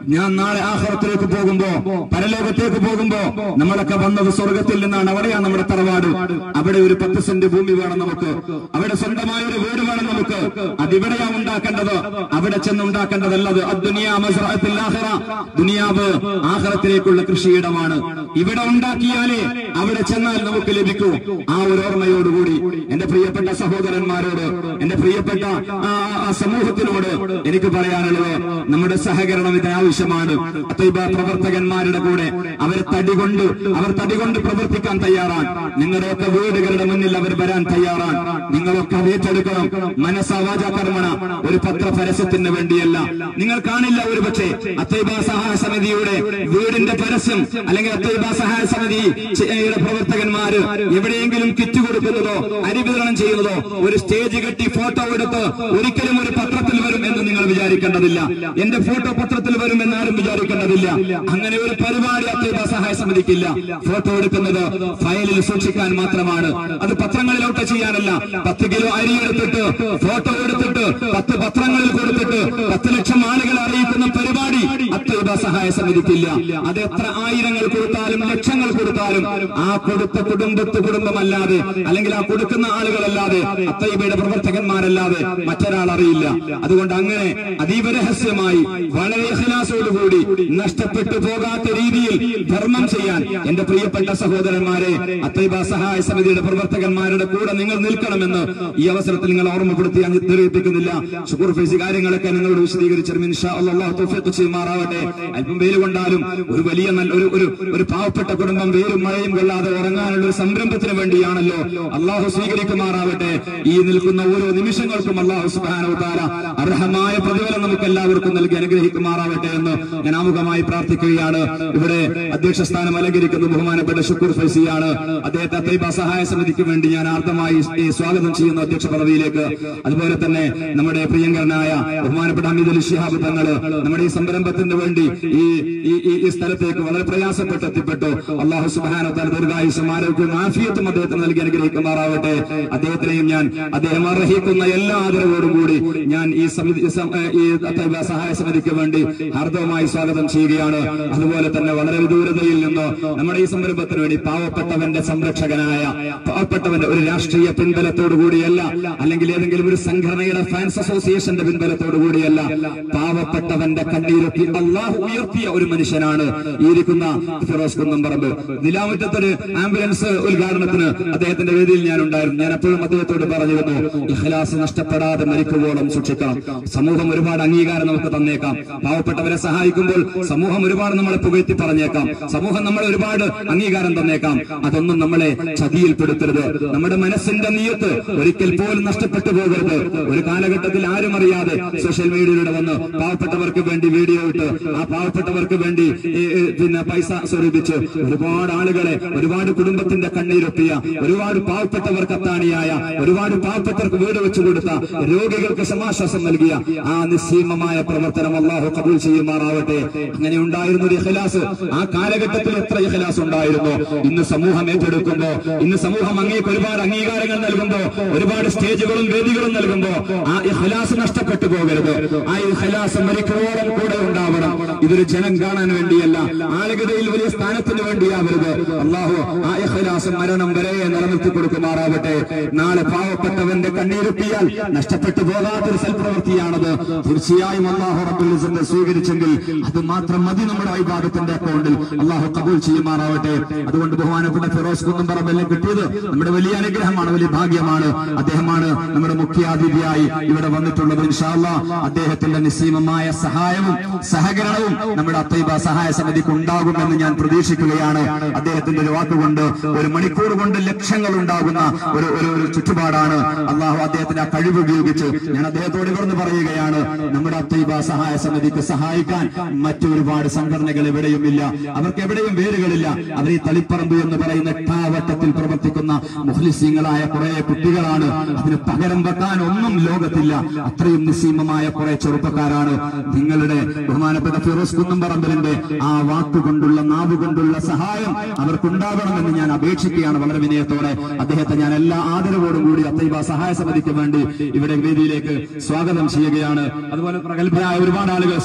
ഞാൻ നാളെ ആഹ്റത്തിലേക്ക് പോകുമ്പോ പരലോകത്തേക്ക് പോകുമ്പോ നമ്മളൊക്കെ വന്നത് സ്വർഗത്തിൽ നിന്നാണ് അവിടെയാണ് നമ്മുടെ തറവാട് അവിടെ ഒരു പത്ത് സെന്റ് ഭൂമി വേണം നമുക്ക് അവിടെ സ്വന്തമായ ഒരു വീട് വേണം നമുക്ക് അതിവിടെയാ ഉണ്ടാക്കേണ്ടത് അവിടെ ചെന്ന് ഉണ്ടാക്കേണ്ടതല്ലത് അദ്ദുനിയാ മസ്റഅത്തുൽ ആഖിറ. ദുനിയാവ് ആഹ്റത്തിലേക്കുള്ള കൃഷിയിടമാണ് ഇവിടെ ഉണ്ടാക്കിയാലേ അവിടെ ചെന്നാൽ നമുക്ക് ലഭിക്കൂ ആ ഒരു ഓർമ്മയോടുകൂടി എന്റെ പ്രിയപ്പെട്ട സഹോദരന്മാരോട് എന്റെ പ്രിയപ്പെട്ട ആ, ആ സമൂഹത്തിനോട് എനിക്ക് പറയാനുള്ളത് നമ്മുടെ സഹകരണം ഇതിനാവശ്യമാണ് അത്തൈബ പ്രവർത്തകന്മാരുടെ കൂടെ അവർ തടി കൊണ്ട് അവർ തടി കൊണ്ട് പ്രവർത്തിക്കാൻ തയ്യാറാണ് നിങ്ങളുടെയൊക്കെ വീടുകളുടെ മുന്നിൽ അവർ വരാൻ തയ്യാറാണ് നിങ്ങളൊക്കെ അത് ഏറ്റെടുക്കണം മനസ്സാവാച കർമ്മണ ഒരു പത്ര പരസ്യത്തിന് വേണ്ടിയല്ല നിങ്ങൾ കാണില്ല ഒരു പക്ഷേ അത്തൈബ സഹായ സമിതിയുടെ വീടിന്റെ പരസ്യം അല്ലെങ്കിൽ അത്തൈബ സഹായ സമിതി യുടെ പ്രവർത്തകന്മാര് എവിടെയെങ്കിലും കിറ്റ് കൊടുക്കുന്നതോ അരി വിതരണം ചെയ്യുന്നതോ ഒരു സ്റ്റേജ് കെട്ടി ഫോട്ടോ എടുത്ത് ഒരിക്കലും ഒരു പത്രത്തിൽ വരും എന്ന് നിങ്ങൾ വിചാരിക്കേണ്ടതില്ല എന്റെ ഫോട്ടോ പത്രത്തിൽ വരും എന്ന് ആരും വിചാരിക്കേണ്ടതില്ല അങ്ങനെ ഒരു പരിപാടി അത്തൈബ സഹായ സമിതിക്കില്ല ഫോട്ടോ എടുക്കുന്നത് ഫയലിൽ സൂക്ഷിക്കാൻ മാത്രമാണ് അത് പത്രങ്ങളിലോട്ട് ചെയ്യാനല്ല പത്ത് കിലോ അരി എടുത്തിട്ട് ഫോട്ടോ എടുത്തിട്ട് പത്ത് പത്രങ്ങളിൽ കൊടുത്തിട്ട് പത്ത് ലക്ഷം ആളുകളെ അറിയിക്കുന്ന പരിപാടി അത്തൈബ സഹായ സമിതിക്കില്ല അത് എത്ര ആയിരങ്ങൾ കൊടുത്താലും ലക്ഷങ്ങൾ കൊടുത്താലും ആ കൊടുത്ത കുടുംബത്ത് കുടുംബമല്ലാതെ അല്ലെങ്കിൽ ആ കൊടുക്കുന്ന ആളുകളല്ലാതെ അത്തൈബയുടെ പ്രവർത്തകന്മാരല്ലാതെ മറ്റൊരാൾ അറിയില്ല അതുകൊണ്ട് അങ്ങനെ അതീവ രഹസ്യമായി വളരെ ഇഖ്ലാസോടുകൂടി നഷ്ടപ്പെട്ടു പോകാത്ത രീതിയിൽ ധർമ്മം ചെയ്യാൻ എന്റെ പ്രിയപ്പെട്ട സഹോദരന്മാരെ അത്തൈബ സഹായ സമിതിയുടെ പ്രവർത്തകന്മാരുടെ കൂടെ നിങ്ങൾ നിൽക്കണമെന്ന് ഈ അവസരത്തിൽ നിങ്ങൾ ഓർമ്മപ്പെടുത്തി അങ്ങ് തെറിയിപ്പിക്കുന്നില്ല ഷുക്കൂർ ഫൈസി കാര്യങ്ങളൊക്കെ നിങ്ങളോട് വിശദീകരിച്ചിരുന്നു ഇൻഷാ അല്ലാഹ് തൗഫീഖ് ചെയ്യുമാറാവട്ടെ അല്പം വെയിൽ കൊണ്ടാലും ഒരു വലിയ നല്ല ഒരു ഒരു ഒരു പാവപ്പെട്ട കുടുംബം വെയിലും മഴയും കൊള്ളാതെ ഉറങ്ങാനുള്ള ഒരു സംരംഭത്തിന് വേണ്ടിയാണല്ലോ അള്ളാഹു സ്വീകരിക്കുമാറാവട്ടെ ഈ നിൽക്കുന്ന ഓരോ നിമിഷങ്ങൾക്കും അള്ളാഹു സുബാനവതാര അർഹമായ പ്രതിഫലം നമുക്ക് എല്ലാവർക്കും നൽകി അനുഗ്രഹിക്കുമാറാവട്ടെ എന്ന് ഞാൻ ആമുഖമായി പ്രാർത്ഥിക്കുകയാണ് ഇവിടെ അധ്യക്ഷ സ്ഥാനം അലങ്കരിക്കുന്ന ബഹുമാനപ്പെട്ട ഷുക്കൂർ ഫൈസിയാണ് അദ്ദേഹത്തെ തൈബ സഹായ സമിതിക്ക് വേണ്ടി ഞാൻ ആർദ്രമായി ഈ സ്വാഗതം ചെയ്യുന്നു അധ്യക്ഷ പദവിയിലേക്ക് അതുപോലെ തന്നെ നമ്മുടെ പ്രിയങ്കരനായ ബഹുമാനപ്പെട്ട അമിത് അലി ശിഹാബ് തങ്ങള് നമ്മുടെ ഈ സംരംഭത്തിന് വേണ്ടി ഈ ഈ- ഈ ഈ സ്ഥലത്തേക്ക് വളരെ പ്രയാസപ്പെട്ട് എത്തിപ്പെട്ടു അള്ളാഹു സുബാന ദീർഘായുസും ആരോഗ്യവും ആഫിയത്തും അദ്ദേഹത്തിന് നൽകി അനുഗ്രഹിക്കുമാറാവട്ടെ അദ്ദേഹത്തിനെയും ഞാൻ അദ്ദേഹം അർഹിക്കുന്ന എല്ലാ ആദരവോടും കൂടി ഞാൻ ഈ സമിതി സം- ഏ, ഈ തൈബ സഹായ സമിതിക്ക് വേണ്ടി ഹാർദവമായി സ്വാഗതം ചെയ്യുകയാണ് അതുപോലെ തന്നെ വളരെ വിദൂരതയിൽ നിന്ന് നമ്മുടെ ഈ സംരംഭത്തിന് വേണ്ടി പാവപ്പെട്ടവന്റെ സംരക്ഷകനായ പാവപ്പെട്ടവന്റെ ഒരു രാഷ്ട്രീയ പിൻബലത്തോടു കൂടിയല്ല അല്ലെങ്കിൽ ഏതെങ്കിലും ഒരു സംഘടനയുടെ ഫാൻസ് അസോസിയേഷന്റെ പിൻബലത്തോടു കൂടിയല്ല പാവപ്പെട്ടവന്റെ കണ്ണീരൊക്കെ അള്ളാഹു ഉയർത്തിയ ഒരു മനുഷ്യനാണ് ഈ ഇരിക്കുന്ന ഫിറോസ് കുന്നംപറമ്പ് നിലാമുറ്റത്തൊരു ആംബുലൻസ് ഉദ്ഘാടനത്തിന് അദ്ദേഹത്തിന്റെ വേദിയിൽ ഞാൻ ഉണ്ടായിരുന്നു ഞാൻ എപ്പോഴും അദ്ദേഹത്തോട് പറഞ്ഞിരുന്നു ഇഖ്ലാസ് നഷ്ടപ്പെടാതെ മരിക്കുവോളം സൂക്ഷിക്കണം സമൂഹം ഒരുപാട് അംഗീകാരം നമുക്ക് തന്നേക്കാം പാവപ്പെട്ടവരെ സഹായിക്കുമ്പോൾ സമൂഹം ഒരുപാട് നമ്മളെ പുകഴ്ത്തി പറഞ്ഞേക്കാം സമൂഹം നമ്മളെ ഒരുപാട് അംഗീകാരം തന്നേക്കാം അതൊന്നും നമ്മളെ ചതിയിൽപ്പെടുത്തരുത് നമ്മുടെ മനസ്സിന്റെ നീയത്ത് ഒരിക്കൽ പോലും നഷ്ടപ്പെട്ടു പോകരുത് ഒരു കാലഘട്ടത്തിൽ ആരും അറിയാതെ സോഷ്യൽ മീഡിയയിലൂടെ വന്ന് പാവപ്പെട്ടവർക്ക് വേണ്ടി വീഡിയോ ഇട്ട് ആ പാവപ്പെട്ടവർക്ക് വേണ്ടി ഈ, ഈ, പിന്നെ പൈസ സ്വരൂപിച്ച് ഒരുപാട് ആളുകളെ ഒരുപാട് കുടുംബത്തിന്റെ കണ്ണീരൊപ്പിയ ഒരുപാട് പാവപ്പെട്ടവർക്ക് അത്താണിയായ ഒരുപാട് പാവപ്പെട്ടവർക്ക് വീട് വെച്ചു കൊടുത്ത രോഗികൾക്ക് സമാശ്വാസം നൽകിയ ആ നിസ്സീമമായ പ്രവർത്തനം അള്ളാഹു കബൂൽ ചെയ്യുമാറാവട്ടെ അങ്ങനെ ഉണ്ടായിരുന്ന ഒരു ഇഖ്ലാസ് ആ കാലഘട്ടത്തിൽ എത്ര ഇഖ്ലാസ് ഉണ്ടായിരുന്നു ഇന്ന് സമൂഹം ഏറ്റെടുക്കുമ്പോ ഇന്ന് സമൂഹം അങ്ങേക്ക് ഒരുപാട് അംഗീകാരങ്ങൾ നൽകുമ്പോ ഒരുപാട് സ്റ്റേജുകളും വേദികളും നൽകുമ്പോ ആ ഇഖ്ലാസ് നഷ്ടപ്പെട്ടു പോകരുത് ആ ഇഖ്ലാസ് മരിക്കുവോളം കൂടെ ഉണ്ടാവണം ഇതൊരു ജനം കാണാൻ വേണ്ടിയല്ല ആളുകതയിൽ വലിയ സ്ഥാനത്തിന് വേണ്ടിയാവരുത് അള്ളാഹു ആ ഇഖ്ലാസ് മരണം വരെ നിലനിർത്തി കൊടുക്കുമാറാവട്ടെ നാളെ പാവപ്പെട്ടവന്റെ കണ്ണീരൊപ്പിയാൽ നഷ്ടപ്പെട്ടു പോകാത്തൊരു സൽപ്രവൃത്തിയാണത് തീർച്ചയായും അള്ളാഹു റബ്ബുൽ ഇസ്സത്ത് സ്വീകരിച്ചെങ്കിൽ അത് മാത്രം മതി നമ്മുടെ വിഭാഗത്തിന്റെ അക്കൗണ്ടിൽ അള്ളാഹു കബൂൽ ചെയ്യുമാറാവട്ടെ അതുകൊണ്ട് ബഹുമാനപ്പെട്ട ഫിറോസ് കുന്നംപറമ്പെല്ലാം കിട്ടിയത് നമ്മുടെ വലിയ അനുഗ്രഹമാണ് വലിയ ഭാഗ്യമാണ് അദ്ദേഹമാണ് നമ്മുടെ മുഖ്യാതിഥിയായി ഇവിടെ വന്നിട്ടുള്ളത് ഇൻഷാല്ല അദ്ദേഹത്തിന്റെ നിസ്സീമമായ സഹായവും സഹകരണവും നമ്മുടെ അത്തൈബ സഹായ സമിതിക്ക് ഉണ്ടാകുമെന്ന് ഞാൻ പ്രതീക്ഷിക്കുകയാണ് അദ്ദേഹത്തിന്റെ ഒരു വാക്കുകൊണ്ട് ഒരു മണിക്കൂർ കൊണ്ട് ലക്ഷങ്ങൾ ഉണ്ടാകുന്ന ഒരു ഒരു ഒരു ചുറ്റുപാടാണ് അള്ളാഹു അദ്ദേഹത്തിന്റെ ആ കഴിവ് ഉപയോഗിച്ച് ഞാൻ അദ്ദേഹത്തോട് ഇവിടുന്ന് പറയുകയാണ് നമ്മുടെ അത്തൈബ സഹായ സമിതിക്ക് സഹായിക്കാൻ മറ്റു ഒരുപാട് സംഘടനകൾ എവിടെയുമില്ല അവർക്ക് എവിടെയും വേരുകളില്ല അവർ ഈ തളിപ്പറമ്പ് എന്ന് പറയുന്ന എട്ടാവട്ടത്തിൽ പ്രവർത്തിക്കുന്ന മുഖ്ലിസീങ്ങളായ കുറെ കുട്ടികളാണ് അതിന് പകരം വെക്കാൻ ഒന്നും ലോകത്തില്ല അത്രയും നിസ്സീമമായ കുറെ ചെറുപ്പക്കാരാണ് നിങ്ങളുടെ ബഹുമാനപ്പെട്ട ഫിറോസ് കുന്നംപറമ്പലിന്റെ ആ വാക്കുകൊണ്ടുള്ള നാവുകൊണ്ടുള്ള സഹായം അവർക്കുണ്ടാകണമെന്ന് ഞാൻ അപേക്ഷിക്കുകയാണ് വളരെ വിനയത്തോടെ അദ്ദേഹത്തെ ഞാൻ എല്ലാ ആദരവോടും കൂടി അത്തൈബ സഹായ സമിതിക്ക് വേണ്ടി ഇവിടെ വേദിയിലേക്ക് സ്വാഗതം ചെയ്യുകയാണ് അതുപോലെ പ്രഗത്ഭരായ ഒരുപാട് ആളുകൾ വേദിയിൽ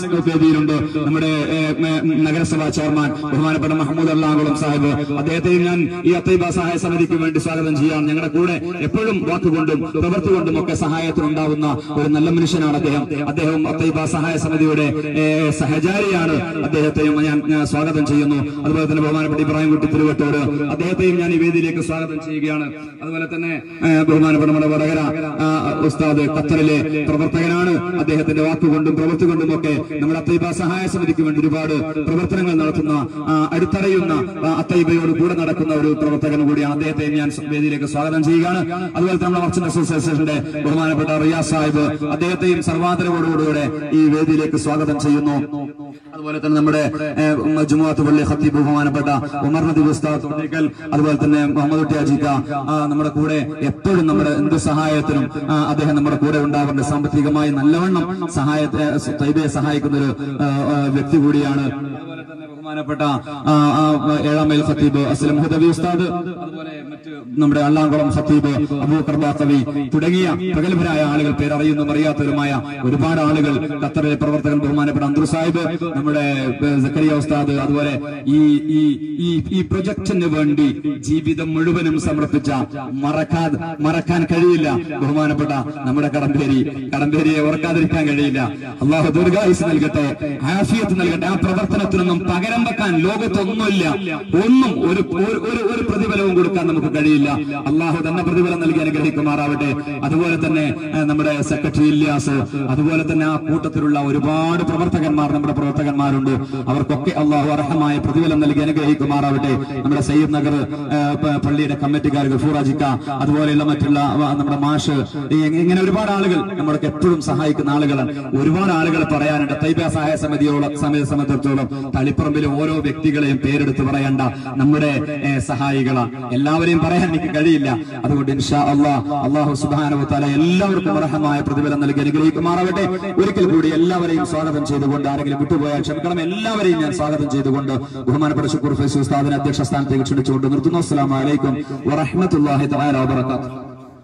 വേദിയിലുണ്ട് നമ്മുടെ ഏഹ്, മ- നഗരസഭാ ചെയർമാൻ ബഹുമാനപ്പെട്ട മഹമ്മൂദ് അള്ളാങ്കുളം സാഹിബ് അദ്ദേഹത്തെയും ഞാൻ ഈ അത്തൈബ സഹായ സമിതിക്ക് വേണ്ടി സ്വാഗതം ചെയ്യാം ഞങ്ങളുടെ കൂടെ എപ്പോഴും വാക്കുകൊണ്ടും പ്രവൃത്തി കൊണ്ടും ഒക്കെ സഹായത്തിനുണ്ടാവുന്ന ഒരു നല്ല മനുഷ്യനാണ് അദ്ദേഹം അദ്ദേഹം അത്തൈബ സഹായ സമിതിയുടെ ഏഹ്, സഹചാരിയാണ് അദ്ദേഹത്തെയും ഞാൻ ഞാൻ സ്വാഗതം ചെയ്യുന്നു അതുപോലെ തന്നെ ബഹുമാനപ്പെട്ട ഇബ്രാഹിം കുട്ടി തിരുവട്ടൂർ അദ്ദേഹത്തെയും ഞാൻ ഈ വേദിയിലേക്ക് സ്വാഗതം ചെയ്യുകയാണ് അതുപോലെ തന്നെ ഏഹ്, ബഹുമാനപ്പെട്ട നമ്മുടെ വടകര ആ, ഉസ്താദ് ഖത്തറിലെ പ്രവർത്തകനാണ് അദ്ദേഹത്തിന്റെ വാക്കുകൊണ്ടും പ്രവൃത്തി കൊണ്ടും ഒക്കെ നമ്മുടെ അത്തൈബ സഹായ സമിതിക്ക് വേണ്ടി ഒരുപാട് പ്രവർത്തനങ്ങൾ നടത്തുന്ന ആ, അടുത്തറിയുന്ന ആ, അത്തൈബയോട് കൂടെ നടക്കുന്ന ഒരു പ്രവർത്തകൻ കൂടിയാണ് അദ്ദേഹത്തെ ഞാൻ വേദിയിലേക്ക് സ്വാഗതം ചെയ്യുകയാണ് അതുപോലെ തന്നെ നമ്മുടെ മർച്ചന്റ് അസോസിയേഷന്റെ ബഹുമാനപ്പെട്ട റിയാസ് സാഹിബ് അദ്ദേഹത്തെയും സർവാദരവോടുകൂടെ ഈ വേദിയിലേക്ക് സ്വാഗതം ചെയ്യുന്നു അതുപോലെ തന്നെ നമ്മുടെ ഏഹ്, ജുമുഅത്ത് പള്ളി ഖത്തീബ് ബഹുമാനപ്പെട്ട ഉമർ നദി ഉസ്താദ് തൊണ്ടിക്കൽ അതുപോലെ തന്നെ മുഹമ്മദ് കുട്ടി അജിക്ക ആ, നമ്മുടെ കൂടെ എപ്പോഴും നമ്മുടെ എന്ത് സഹായത്തിനും ആ, അദ്ദേഹം നമ്മുടെ കൂടെ ഉണ്ടാവേണ്ട സാമ്പത്തികമായി നല്ലവണ്ണം സഹായത്തെ തൈബയെ സഹായിക്കുന്ന ഒരു ആ, ആ, വ്യക്തി കൂടിയാണ് അതുപോലെ തന്നെ ബഹുമാനപ്പെട്ട ആ, ആ, ഏഴാം മൈൽ ഖത്തീബ് അസ്ലം ഹുദവി ഉസ്താദ് അതുപോലെ മറ്റ് നമ്മുടെ അള്ളാംകുളം ഖത്തീബ് അബൂക്കർ ബാത്തവി തുടങ്ങിയ പ്രഗത്ഭരായ ആളുകൾ പേരറിയുന്നതും അറിയാത്തവരുമായ ഒരുപാട് ആളുകൾ ഖത്തറിലെ പ്രവർത്തകൻ ബഹുമാനപ്പെട്ട അന്തർ സാഹിബ് നമ്മുടെ ഏഹ്, സക്കരിയ ഉസ്താദ് അതുപോലെ ഈ ഈ ഈ ഈ പ്രൊജക്ടിന് വേണ്ടി ജീവിതം മുഴുവനും സമർപ്പിച്ച മറക്കാൻ മറക്കാൻ കഴിയില്ല ബഹുമാനപ്പെട്ട നമ്മുടെ കടമ്പേരി കടമ്പേരിയെ ഓർക്കാതിരിക്കാൻ കഴിയില്ല അള്ളാഹു ദീർഘായുസ് നൽകട്ടെ ആഫിയത്ത് നൽകട്ടെ ആ പ്രവർത്തനത്തിനൊന്നും പകരം വെക്കാൻ ലോകത്തൊന്നുമില്ല ഒന്നും ഒരു ഒരു- ഒരു ഒരു പ്രതിഫലവും കൊടുക്കാൻ നമുക്ക് കഴിയില്ല അള്ളാഹു തന്നെ പ്രതിഫലം നൽകി അനുഗ്രഹിക്കുമാറാവട്ടെ അതുപോലെ തന്നെ ഏഹ്, നമ്മുടെ സെക്രട്ടറി ഇല്യാസ് അതുപോലെ തന്നെ ആ കൂട്ടത്തിലുള്ള ഒരുപാട് പ്രവർത്തകന്മാർ നമ്മുടെ പ്രവർത്തകന്മാരുണ്ട് അവർക്കൊക്കെ അള്ളാഹു അർഹമായ പ്രതിഫലം നൽകി അനുഗ്രഹിക്കുമാറാവട്ടെ നമ്മുടെ സയ്യിദ് നഗർ ഏഹ്, പ- പള്ളിയുടെ കമ്മിറ്റിക്കാർ ഗഫൂറാജിക്ക അതുപോലെയുള്ള മറ്റുള്ള വ- നമ്മുടെ മാഷ് ഈ- ഇങ്ങനെ ഒരുപാട് ആളുകൾ നമ്മളൊക്കെ എപ്പോഴും സഹായിക്കുന്ന ആളുകളാണ് ഒരുപാട് ആളുകൾ പറയാനുണ്ട് തൈബ സഹായ സമിതിയോളം സമയ സംബന്ധിച്ചിടത്തോളം തളിപ്പറമ്പിലെ ഓരോ വ്യക്തികളെയും പേരെടുത്ത് പറയണ്ട നമ്മുടെ ഏഹ്, സഹായികളാണ് എല്ലാവരെയും പറയാൻ എനിക്ക് കഴിയില്ല അതുകൊണ്ട് ഇൻഷാ അള്ളാഹ് അള്ളാഹു സുബാനു തല എല്ലാവർക്കും അർഹമായ പ്രതിഫലം നൽകി അനുഗ്രഹിക്കുമാറാവട്ടെ ഒരിക്കൽ കൂടി എല്ലാവരെയും സ്വാഗതം ചെയ്തുകൊണ്ട് ആരെങ്കിലും വിട്ടുപോയാൽ ക്ഷമിക്കണം എല്ലാവരെയും ഞാൻ സ്വാഗതം ചെയ്തുകൊണ്ട് ബഹുമാനപ്പെട്ട ശുക്കൂർ ഫൈസി ഉസ്താദിനെ അധ്യക്ഷ സ്ഥാനത്തേക്ക് ക്ഷണിച്ചുകൊണ്ട് നിർത്തുന്നു അസ്സലാമു അലൈക്കും വറഹ്മത്തുള്ളാഹി തആല വബറകാതുഹു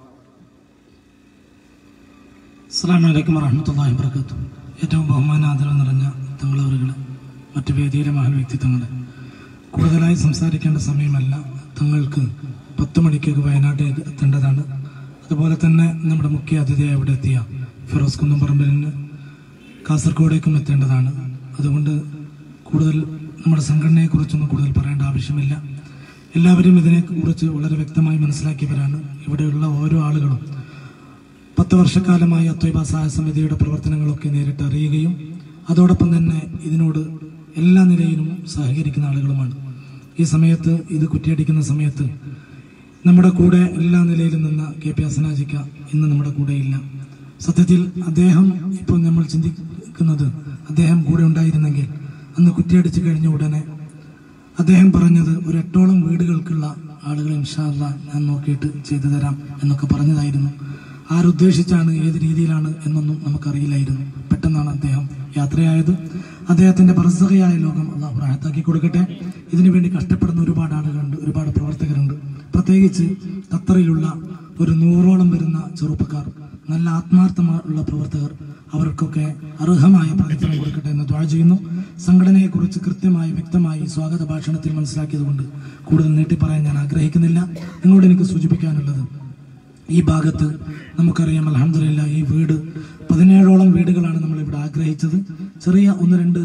അസ്സാം വലൈക്കും വറഹമത്തല്ലാഹി വർക്കാത്തു ഏറ്റവും ബഹുമാനാദരവ് നിറഞ്ഞ തങ്ങളവറുകൾ മറ്റു വേദിയിലെ മഹൽ വ്യക്തിത്വങ്ങൾ കൂടുതലായി സംസാരിക്കേണ്ട സമയമല്ല തങ്ങൾക്ക് പത്ത് മണിക്ക് വയനാട്ടിലേക്ക് എത്തേണ്ടതാണ് അതുപോലെ തന്നെ നമ്മുടെ മുഖ്യ അതിഥിയായി ഇവിടെ എത്തിയ ഫിറോസ് കുന്നംപറമ്പലിന് കാസർഗോഡേക്കും എത്തേണ്ടതാണ് അതുകൊണ്ട് കൂടുതൽ നമ്മുടെ സംഘടനയെക്കുറിച്ചൊന്നും കൂടുതൽ പറയേണ്ട ആവശ്യമില്ല എല്ലാവരും ഇതിനെക്കുറിച്ച് വളരെ വ്യക്തമായി മനസ്സിലാക്കിയവരാണ് ഇവിടെയുള്ള ഓരോ ആളുകളും പത്ത് വർഷക്കാലമായി അത്വൈബ സഹായ സമിതിയുടെ പ്രവർത്തനങ്ങളൊക്കെ നേരിട്ട് അറിയുകയും അതോടൊപ്പം തന്നെ ഇതിനോട് എല്ലാ നിലയിലും സഹകരിക്കുന്ന ആളുകളുമാണ് ഈ സമയത്ത് ഇത് കുറ്റിയടിക്കുന്ന സമയത്ത് നമ്മുടെ കൂടെ എല്ലാ നിലയിലും നിന്ന കെ പി അസനാജിക്ക ഇന്ന് നമ്മുടെ കൂടെ ഇല്ല സത്യത്തിൽ അദ്ദേഹം ഇപ്പോൾ നമ്മൾ ചിന്തിക്കുന്നത് അദ്ദേഹം കൂടെ ഉണ്ടായിരുന്നെങ്കിൽ അന്ന് കുറ്റിയടിച്ചു കഴിഞ്ഞ ഉടനെ അദ്ദേഹം പറഞ്ഞത് ഒരു എട്ടോളം വീടുകൾക്കുള്ള ആളുകൾ ഇൻഷാല്ല ഞാൻ നോക്കിയിട്ട് ചെയ്തു തരാം എന്നൊക്കെ പറഞ്ഞതായിരുന്നു ആരുദ്ദേശിച്ചാണ് ഏത് രീതിയിലാണ് എന്നൊന്നും നമുക്കറിയില്ലായിരുന്നു പെട്ടെന്നാണ് അദ്ദേഹം യാത്രയായത് അദ്ദേഹത്തിന്റെ പ്രസകയായ ലോകം അള്ളാഹു റാഹത്താക്കി കൊടുക്കട്ടെ ഇതിനുവേണ്ടി കഷ്ടപ്പെടുന്ന ഒരുപാട് ആളുകളുണ്ട് ഒരുപാട് പ്രവർത്തകരുണ്ട് പ്രത്യേകിച്ച് ഖത്തറിലുള്ള ഒരു നൂറോളം വരുന്ന ചെറുപ്പക്കാർ നല്ല ആത്മാർത്ഥമുള്ള പ്രവർത്തകർ അവർക്കൊക്കെ അർഹമായ പ്രതിഫലം കൊടുക്കട്ടെ എന്ന് ദ്വാ ചെയ്യുന്നു സംഘടനയെക്കുറിച്ച് കൃത്യമായി വ്യക്തമായി സ്വാഗത ഭാഷണത്തിൽ മനസ്സിലാക്കിയതുകൊണ്ട് കൂടുതൽ നീട്ടി പറയാൻ ഞാൻ ആഗ്രഹിക്കുന്നില്ല നിങ്ങളോട് എനിക്ക് സൂചിപ്പിക്കാനുള്ളത് ഈ ഭാഗത്ത് നമുക്കറിയാം അലഹമില്ല ഈ വീട് പതിനേഴോളം വീടുകളാണ് നമ്മൾ ഇവിടെ ആഗ്രഹിച്ചത് ചെറിയ ഒന്ന് രണ്ട്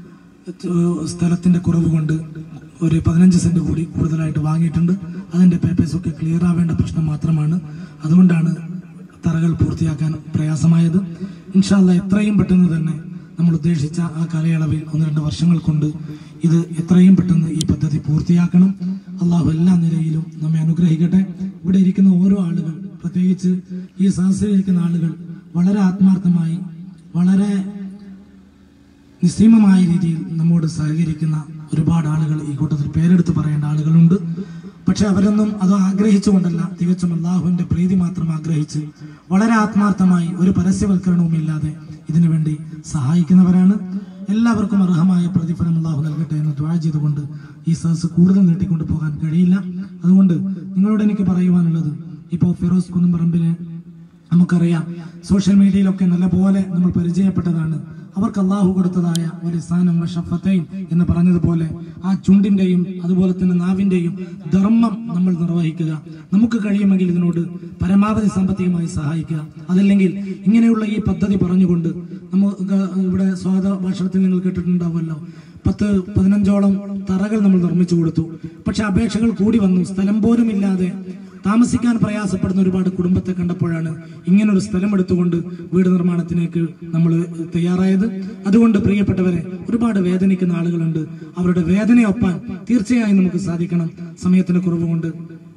ഏഹ്, സ്ഥലത്തിന്റെ കുറവ് കൊണ്ട് ഒരു പതിനഞ്ച് സെന്റ് കൂടി കൂടുതലായിട്ട് വാങ്ങിയിട്ടുണ്ട് അതിന്റെ പേപ്പേഴ്സ് ഒക്കെ ക്ലിയർ ആവേണ്ട പ്രശ്നം മാത്രമാണ് അതുകൊണ്ടാണ് തറകൾ പൂർത്തിയാക്കാൻ പ്രയാസമായത് ഇൻഷാല്ല എത്രയും പെട്ടെന്ന് തന്നെ നമ്മൾ ഉദ്ദേശിച്ച ആ കാലയളവിൽ ഒന്ന് രണ്ട് വർഷങ്ങൾ കൊണ്ട് ഇത് എത്രയും പെട്ടെന്ന് ഈ പദ്ധതി പൂർത്തിയാക്കണം അള്ളാഹു എല്ലാ നിലയിലും നമ്മെ അനുഗ്രഹിക്കട്ടെ ഇവിടെ ഇരിക്കുന്ന ഓരോ ആളുകൾ പ്രത്യേകിച്ച് ഈ സദസ്സിലിരിക്കുന്ന ആളുകൾ വളരെ ആത്മാർത്ഥമായി വളരെ നിസ്സീമമായ രീതിയിൽ നമ്മോട് സഹകരിക്കുന്ന ഒരുപാട് ആളുകൾ ഈ കൂട്ടത്തിൽ പേരെടുത്ത് പറയേണ്ട ആളുകളുണ്ട് പക്ഷെ അവരൊന്നും അത് ആഗ്രഹിച്ചുകൊണ്ടല്ല തികച്ചും അള്ളാഹുവിന്റെ പ്രീതി മാത്രം ആഗ്രഹിച്ച് വളരെ ആത്മാർത്ഥമായി ഒരു പരസ്യവൽക്കരണവും ഇല്ലാതെ ഇതിനു വേണ്ടി സഹായിക്കുന്നവരാണ് എല്ലാവർക്കും അർഹമായ പ്രതിഫലം അള്ളാഹു നൽകട്ടെ എന്ന് ദ്വാ ചെയ്തുകൊണ്ട് ഈ സദസ് കൂടുതൽ നീട്ടിക്കൊണ്ടു പോകാൻ കഴിയില്ല അതുകൊണ്ട് നിങ്ങളോട് എനിക്ക് പറയുവാനുള്ളത് ഇപ്പോൾ ഫിറോസ് കുന്നുംപറമ്പിന് നമുക്കറിയാം സോഷ്യൽ മീഡിയയിലൊക്കെ നല്ലപോലെ നമ്മൾ പരിചയപ്പെട്ടതാണ് അവർക്ക് അള്ളാഹു കൊടുത്തതായ ഒരു സ്ഥാനം ഷഫത്തൈൻ എന്ന് പറഞ്ഞതുപോലെ ആ ചുണ്ടിന്റെയും അതുപോലെ തന്നെ നാവിന്റെയും ധർമ്മം നമ്മൾ നിർവഹിക്കുക നമുക്ക് കഴിയുമെങ്കിൽ ഇതിനോട് പരമാവധി സാമ്പത്തികമായി സഹായിക്കുക അതല്ലെങ്കിൽ ഇങ്ങനെയുള്ള ഈ പദ്ധതി പറഞ്ഞുകൊണ്ട് നമുക്ക് ഇവിടെ സ്വാഗത ഭാഷണത്തിൽ നിങ്ങൾ കേട്ടിട്ടുണ്ടാവുമല്ലോ പത്ത് പതിനഞ്ചോളം തറകൾ നമ്മൾ നിർമ്മിച്ചു കൊടുത്തു പക്ഷെ അപേക്ഷകൾ കൂടി വന്നു സ്ഥലം പോലും ഇല്ലാതെ താമസിക്കാൻ പ്രയാസപ്പെടുന്ന ഒരുപാട് കുടുംബത്തെ കണ്ടപ്പോഴാണ് ഇങ്ങനൊരു സ്ഥലം എടുത്തുകൊണ്ട് വീട് നിർമ്മാണത്തിലേക്ക് നമ്മൾ തയ്യാറായത് അതുകൊണ്ട് പ്രിയപ്പെട്ടവരെ ഒരുപാട് വേദനിക്കുന്ന ആളുകളുണ്ട് അവരുടെ വേദനയൊപ്പാൻ തീർച്ചയായും നമുക്ക് സാധിക്കണം സമയത്തിന് കുറവുകൊണ്ട്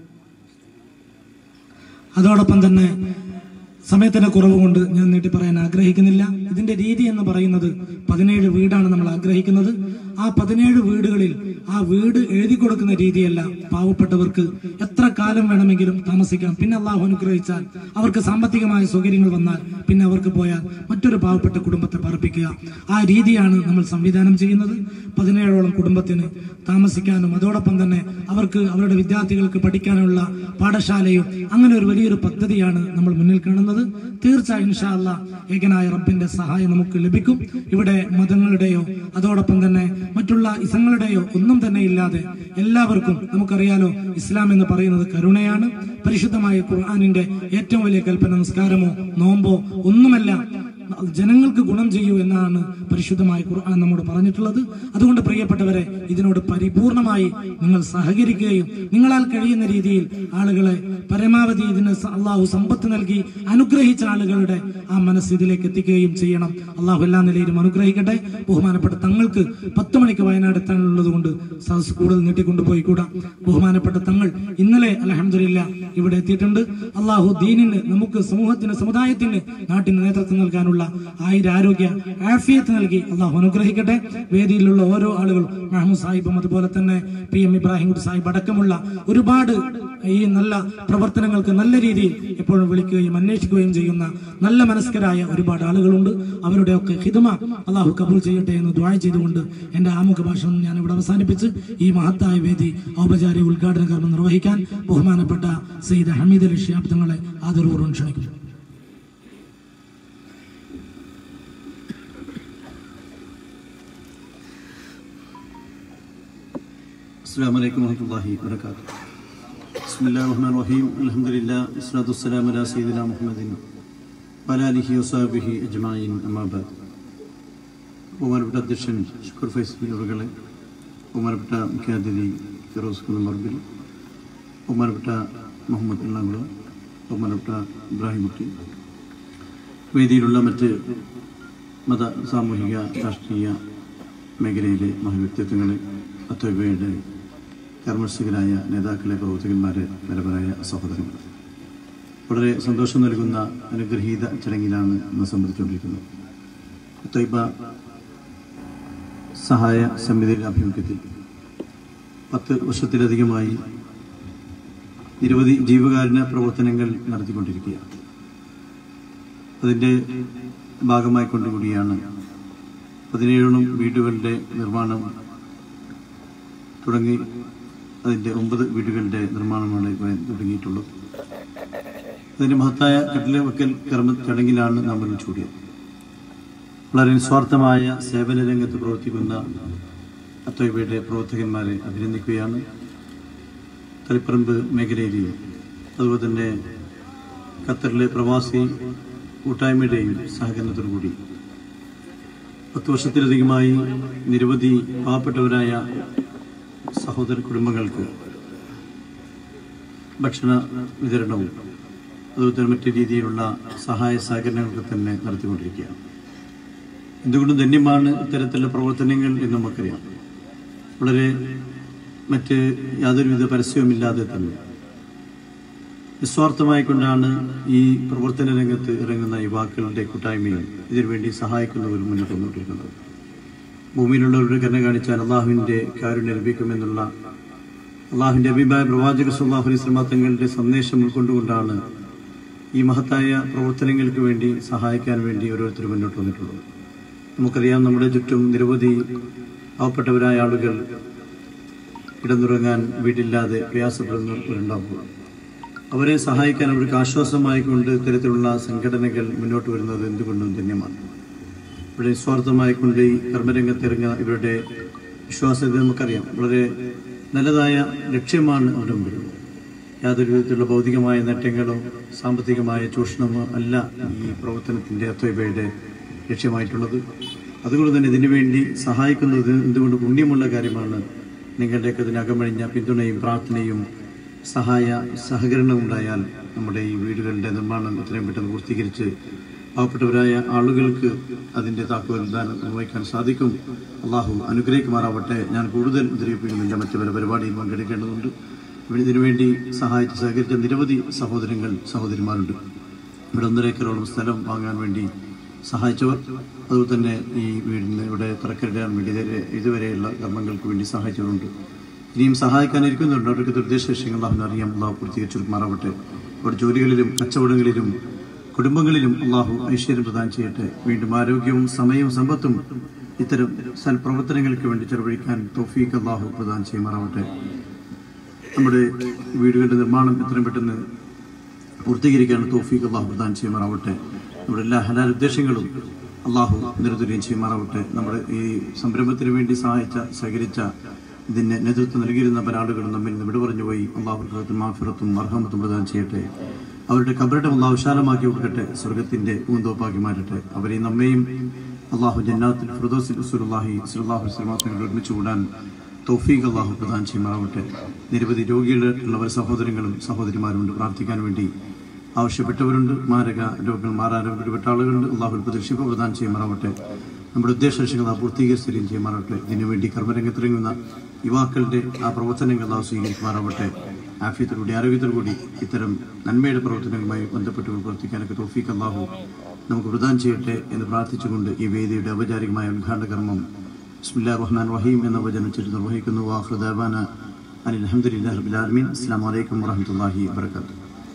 അതോടൊപ്പം തന്നെ സമയത്തിന്റെ കുറവ് കൊണ്ട് ഞാൻ നീട്ടി പറയാൻ ആഗ്രഹിക്കുന്നില്ല ഇതിന്റെ രീതി എന്ന് പറയുന്നത് പതിനേഴ് വീടാണ് നമ്മൾ ആഗ്രഹിക്കുന്നത് ആ പതിനേഴ് വീടുകളിൽ ആ വീട് എഴുതി കൊടുക്കുന്ന രീതിയല്ല പാവപ്പെട്ടവർക്ക് എത്ര കാലം വേണമെങ്കിലും താമസിക്കാം പിന്നെ അള്ളാഹു അനുഗ്രഹിച്ചാൽ അവർക്ക് സാമ്പത്തികമായ സൗകര്യങ്ങൾ വന്നാൽ പിന്നെ അവർക്ക് പോയാൽ മറ്റൊരു പാവപ്പെട്ട കുടുംബത്തെ പാർപ്പിക്കുക ആ രീതിയാണ് നമ്മൾ സംവിധാനം ചെയ്യുന്നത് പതിനേഴോളം കുടുംബത്തിന് താമസിക്കാനും അതോടൊപ്പം തന്നെ അവർക്ക് അവരുടെ വിദ്യാർത്ഥികൾക്ക് പഠിക്കാനുള്ള പാഠശാലയും അങ്ങനെ ഒരു വലിയൊരു പദ്ധതിയാണ് നമ്മൾ മുന്നിൽ കാണുന്നത് തീർച്ചയായും ഇൻഷാ അല്ലാ ഏകനായ റബ്ബിന്റെ സഹായം നമുക്ക് ലഭിക്കും ഇവിടെ മതങ്ങളുടെയോ അതോടൊപ്പം തന്നെ മറ്റുള്ള ഇസങ്ങളുടെയോ ഒന്നും തന്നെ ഇല്ലാതെ എല്ലാവർക്കും നമുക്കറിയാലോ ഇസ്ലാം എന്ന് പറയുന്നത് കരുണയാണ് പരിശുദ്ധമായ ഖുർആാനിന്റെ ഏറ്റവും വലിയ കൽപ്പന നിസ്കാരമോ നോമ്പോ ഒന്നുമല്ല ജനങ്ങൾക്ക് ഗുണം ചെയ്യൂ എന്നാണ് പരിശുദ്ധമായ ഖുർആൻ നമ്മോട് പറഞ്ഞിട്ടുള്ളത് അതുകൊണ്ട് പ്രിയപ്പെട്ടവരെ ഇതിനോട് പരിപൂർണമായി നിങ്ങൾ സഹകരിക്കുകയും നിങ്ങളാൽ കഴിയുന്ന രീതിയിൽ ആളുകളെ പരമാവധി ഇതിന് സ- അള്ളാഹു സമ്പത്ത് നൽകി അനുഗ്രഹിച്ച ആളുകളുടെ ആ മനസ്സ് ഇതിലേക്ക് എത്തിക്കുകയും ചെയ്യണം അള്ളാഹു എല്ലാ നിലയിലും അനുഗ്രഹിക്കട്ടെ ബഹുമാനപ്പെട്ട തങ്ങൾക്ക് പത്ത് മണിക്ക് വയനാട് എത്താനുള്ളത് കൊണ്ട് സദസ് കൂടുതൽ നീട്ടിക്കൊണ്ടുപോയി കൂടാ ബഹുമാനപ്പെട്ട തങ്ങൾ ഇന്നലെ അലഹമില്ല ഇവിടെ എത്തിയിട്ടുണ്ട് അള്ളാഹു ദീനിന് നമുക്ക് സമൂഹത്തിന് സമുദായത്തിന് നാട്ടിന് നേതൃത്വം നൽകാനുള്ള ആയിരാരോഗ്യ ആഫിയത്ത് നൽകി അള്ളാഹു അനുഗ്രഹിക്കട്ടെ വേദിയിലുള്ള ഓരോ ആളുകളും മഹമ്മദ് സാഹിബും അതുപോലെ തന്നെ പി എം ഇബ്രാഹിം കുട്ടി സാഹിബ് അടക്കമുള്ള ഒരുപാട് ഈ നല്ല പ്രവർത്തനങ്ങൾക്ക് നല്ല രീതിയിൽ എപ്പോഴും വിളിക്കുകയും അന്വേഷിക്കുകയും ചെയ്യുന്ന നല്ല മനസ്കരായ ഒരുപാട് ആളുകളുണ്ട് അവരുടെയൊക്കെ ഹിതമ അള്ളാഹു കബൂൽ ചെയ്യട്ടെ എന്ന് ദ്വാഴ ചെയ്തുകൊണ്ട് എന്റെ ആമുഖ ഭാഷണം ഞാൻ ഇവിടെ അവസാനിപ്പിച്ച് ഈ മഹത്തായ വേദി ഔപചാരിക ഉദ്ഘാടന കർമ്മം നിർവഹിക്കാൻ ബഹുമാനപ്പെട്ട സയ്യിദ് ഹമീദ് അലി ഷിയാബ് തങ്ങളെ ആദരപൂർവ്വം ക്ഷണിക്കുന്നു السلام عليكم ورحمة الله وبركاته بسم الله الرحمن الرحيم الحمد لله والصلاة والسلام على سيدنا محمد وعلى آله وصحبه أجمعين أما بعد ബഹുമാനപ്പെട്ട അധ്യക്ഷൻ ഷുക്കൂർ ഫൈസൽ അവറുകളെ ബഹുമാനപ്പെട്ട മുഖ്യാതിഥി ഫിറോസ് കുന്ന് മർബിൽ ബഹുമാനപ്പെട്ട മുഹമ്മദ് എണ്ണാകുളം ബഹുമാനപ്പെട്ട ഇബ്രാഹിം കുട്ടി വേദിയിലുള്ള മറ്റ് മത സാമൂഹിക രാഷ്ട്രീയ മേഖലയിലെ മഹവ്യക്തിത്വങ്ങളെ അത്വയുടെ കർമ്മശികരായ നേതാക്കളെ പ്രവർത്തകന്മാരെ നിരവരായ സഹോദരങ്ങൾ വളരെ സന്തോഷം നൽകുന്ന അനുഗ്രഹീത ചടങ്ങിലാണ് ഇന്ന് സംബന്ധിച്ചുകൊണ്ടിരിക്കുന്നത് തൈബ സഹായ സമിതിയുടെ ആഭിമുഖ്യത്തിൽ പത്ത് വർഷത്തിലധികമായി നിരവധി ജീവകാരുണ്യ പ്രവർത്തനങ്ങൾ നടത്തിക്കൊണ്ടിരിക്കുകയാണ് അതിൻ്റെ ഭാഗമായി കൊണ്ടുകൂടിയാണ് പതിനേഴോളം വീടുകളുടെ നിർമ്മാണം തുടങ്ങി അതിൻ്റെ ഒമ്പത് വീടുകളുടെ നിർമ്മാണമാണ് ഇപ്പോൾ തുടങ്ങിയിട്ടുള്ളത് അതിൻ്റെ മഹത്തായ കട്ടില വെക്കൽ കർമ്മ ചടങ്ങിലാണ് നാം ഇന്ന് ചൂടിയത് വളരെ നിസ്വാർത്ഥമായ സേവന രംഗത്ത് പ്രവർത്തിക്കുന്ന അത്തോയ്ബയുടെ പ്രവർത്തകന്മാരെ അഭിനന്ദിക്കുകയാണ് തളിപ്പറമ്പ് മേഖലയിലെയും അതുപോലെ തന്നെ ഖത്തറിലെ പ്രവാസി കൂട്ടായ്മയുടെയും സഹകരണത്തോടു കൂടി പത്ത് വർഷത്തിലധികമായി നിരവധി പാവപ്പെട്ടവരായ സഹോദര കുടുംബങ്ങൾക്ക് ഭക്ഷണ വിതരണവും അതുപോലെ തന്നെ മറ്റു രീതിയിലുള്ള സഹായ സഹകരണങ്ങളൊക്കെ തന്നെ നടത്തിക്കൊണ്ടിരിക്കുകയാണ് എന്തുകൊണ്ടും ധന്യമാണ് ഇത്തരത്തിലുള്ള പ്രവർത്തനങ്ങൾ എന്ന് നമുക്കറിയാം വളരെ മറ്റ് യാതൊരുവിധ പരസ്യവുമില്ലാതെ തന്നെ നിസ്വാർത്ഥമായിക്കൊണ്ടാണ് ഈ പ്രവർത്തന രംഗത്ത് ഇറങ്ങുന്ന യുവാക്കളുടെ കൂട്ടായ്മയും ഇതിനുവേണ്ടി സഹായിക്കുന്നവരും മുന്നോട്ട് വന്നുകൊണ്ടിരിക്കുന്നത് ഭൂമിയിലുള്ളവരുടെ കരുണ കാണിച്ചാൽ അള്ളാഹുവിൻ്റെ കാരുണ്യം ലഭിക്കുമെന്നുള്ള അള്ളാഹുവിൻ്റെ അഭിപ്രായ പ്രവാചക സുല്ലാഹു അലൈഹി സ്വലാ തങ്ങളുടെ സന്ദേശം ഉൾക്കൊണ്ടുകൊണ്ടാണ് ഈ മഹത്തായ പ്രവർത്തനങ്ങൾക്ക് വേണ്ടി സഹായിക്കാൻ വേണ്ടി ഓരോരുത്തരും മുന്നോട്ട് വന്നിട്ടുള്ളത് നമുക്കറിയാം നമ്മുടെ ചുറ്റും നിരവധി പാവപ്പെട്ടവരായ ആളുകൾ കിടന്നുറങ്ങാൻ വീടില്ലാതെ പ്രയാസപ്പെടുന്നവരുണ്ടാവുക അവരെ സഹായിക്കാൻ അവർക്ക് ആശ്വാസമായിക്കൊണ്ട് ഇത്തരത്തിലുള്ള സംഘടനകൾ മുന്നോട്ട് വരുന്നത് എന്തുകൊണ്ടും ധന്യമാണ് ഇവിടെ നിസ്വാർത്ഥമായി കൊണ്ട് ഈ കർമ്മരംഗത്തിറങ്ങുന്ന ഇവരുടെ വിശ്വാസത്തെ നമുക്കറിയാം വളരെ നല്ലതായ ലക്ഷ്യമാണ് അവരുടെ മുമ്പിലുള്ളത് യാതൊരു വിധത്തിലുള്ള ഭൗതികമായ നേട്ടങ്ങളോ സാമ്പത്തികമായ ചൂഷണമോ അല്ല ഈ പ്രവർത്തനത്തിൻ്റെ അത്വൈബയുടെ ലക്ഷ്യമായിട്ടുള്ളത് അതുകൊണ്ട് തന്നെ ഇതിനു വേണ്ടി സഹായിക്കുന്നത് എന്തുകൊണ്ട് പുണ്യമുള്ള കാര്യമാണ് നിങ്ങളുടെയൊക്കെ ഇതിനകമഴിഞ്ഞ പിന്തുണയും പ്രാർത്ഥനയും സഹായ സഹകരണവും ഉണ്ടായാൽ നമ്മുടെ ഈ വീടുകളുടെ നിർമ്മാണം എത്രയും പെട്ടെന്ന് പൂർത്തീകരിച്ച് പാവപ്പെട്ടവരായ ആളുകൾക്ക് അതിൻ്റെ താക്കോൽ ദാനം നിർവഹിക്കാൻ സാധിക്കും അള്ളാഹു അനുഗ്രഹിക്കുമാറാവട്ടെ ഞാൻ കൂടുതൽ ഉദ്ധരിപ്പിക്കുന്നില്ല മറ്റു പല പരിപാടിയിൽ പങ്കെടുക്കേണ്ടതുണ്ട് ഇവിടെ ഇതിനുവേണ്ടി സഹായിച്ച് സഹകരിച്ച നിരവധി സഹോദരങ്ങൾ സഹോദരിമാരുണ്ട് ഇവിടെ ഒന്നര ഏക്കറോളം സ്ഥലം വാങ്ങാൻ വേണ്ടി സഹായിച്ചവർ അതുപോലെ തന്നെ ഈ വീടിന് ഇവിടെ തറക്കല്ലിടാൻ വേണ്ടി ഇതുവരെ ഇതുവരെയുള്ള കർമ്മങ്ങൾക്ക് വേണ്ടി സഹായിച്ചവരുണ്ട് ഇനിയും സഹായിക്കാനിരിക്കുന്നുണ്ട് അവർക്ക് നിർദ്ദേശ വിഷയങ്ങൾ അള്ളാഹുവിന് അറിയാം അള്ളാഹു പൂർത്തീകരിച്ചു മാറാവട്ടെ അവിടെ ജോലികളിലും കച്ചവടങ്ങളിലും കുടുംബങ്ങളിലും അള്ളാഹു ഐശ്വര്യം പ്രദാനം ചെയ്യട്ടെ വീണ്ടും ആരോഗ്യവും സമയവും സമ്പത്തും ഇത്തരം സൽപ്രവർത്തനങ്ങൾക്ക് വേണ്ടി ചെലവഴിക്കാൻ തൗഫീഖ് അള്ളാഹു പ്രദാനം ചെയ്യുമാറാവട്ടെ നമ്മുടെ വീടുകളുടെ നിർമ്മാണം എത്രയും പെട്ടെന്ന് പൂർത്തീകരിക്കാൻ തോഫീഖ് അള്ളാഹു പ്രദാനം ചെയ്യുമാറാവട്ടെ നമ്മുടെ എല്ലാ ഹലാൽ ഉദ്ദേശങ്ങളും അള്ളാഹു നിരതുര്യം ചെയ്യുമാറാവട്ടെ നമ്മുടെ ഈ സംരംഭത്തിന് വേണ്ടി സഹായിച്ച സഹകരിച്ച ഇതിന് നേതൃത്വം നൽകിയിരുന്ന പല ആളുകളും നമ്മിൽ നിന്ന് വിട പറഞ്ഞു പോയി അള്ളാഹു മാഫിറത്തും അർഹമത്തും പ്രദാനം ചെയ്യട്ടെ അവരുടെ കബറിടം അള്ളാഹു വിശാലമാക്കി കൊടുക്കട്ടെ സ്വർഗത്തിന്റെ പൂന്തോപ്പാക്കി മാറ്റട്ടെ അവരെയും നമ്മയും അള്ളാഹു ജന്നാത്തിൽ ഫിറദോസിൽ റസൂലുള്ളാഹി സ്വല്ലല്ലാഹു അലൈഹി വസല്ലം തങ്ങൾ ഒരുമിച്ച് കൂടാൻ തൗഫീഖ് അള്ളാഹു പ്രദാനം ചെയ്യുമാറാവട്ടെ നിരവധി രോഗികളുള്ളവർ സഹോദരങ്ങളും സഹോദരിമാരുണ്ട് പ്രാർത്ഥിക്കാൻ വേണ്ടി ആവശ്യപ്പെട്ടവരുണ്ട് മാരക രോഗങ്ങൾ മാറാരോഗ്യപ്പെട്ട ആളുകളുണ്ട് അള്ളാഹു പ്രതീക്ഷിപ്പ് പ്രദാനം ചെയ്യുമാറാവട്ടെ നമ്മുടെ ഉദ്ദേശ ലക്ഷ്യങ്ങൾ പൂർത്തീകരിക്കുകയും ചെയ്യുമാറാവട്ടെ ഇതിനുവേണ്ടി കർമ്മരംഗത്തിറങ്ങുന്ന യുവാക്കളുടെ ആ പ്രവർത്തനങ്ങൾ അള്ളാഹു സ്വീകരിക്കുമാറാവട്ടെ ആഫ്യത്തോടുകൂടി ആരോഗ്യത്തോടുകൂടി ഇത്തരം നന്മയുടെ പ്രവർത്തനങ്ങളുമായി ബന്ധപ്പെട്ട് പ്രവർത്തിക്കാനൊക്കെ തോഫീക്ക് അള്ളാഹു നമുക്ക് പ്രദാനം ചെയ്യട്ടെ എന്ന് പ്രാർത്ഥിച്ചുകൊണ്ട് ഈ വേദിയുടെ ഔപചാരികമായ ഉദ്ഘാടന കർമ്മം ബിസ്മില്ലാ റഹ്മാൻ റഹീം എന്ന വചനം ചൊല്ലി നിർവഹിക്കുന്നു വാഹൃദാബാന അനിൽ അഹമ്മദില്ലാ റബിലാലമീൻ അസ്സാം വലൈക്കും വറഹമത്തല്ലാഹി വാബർക്കാത്തു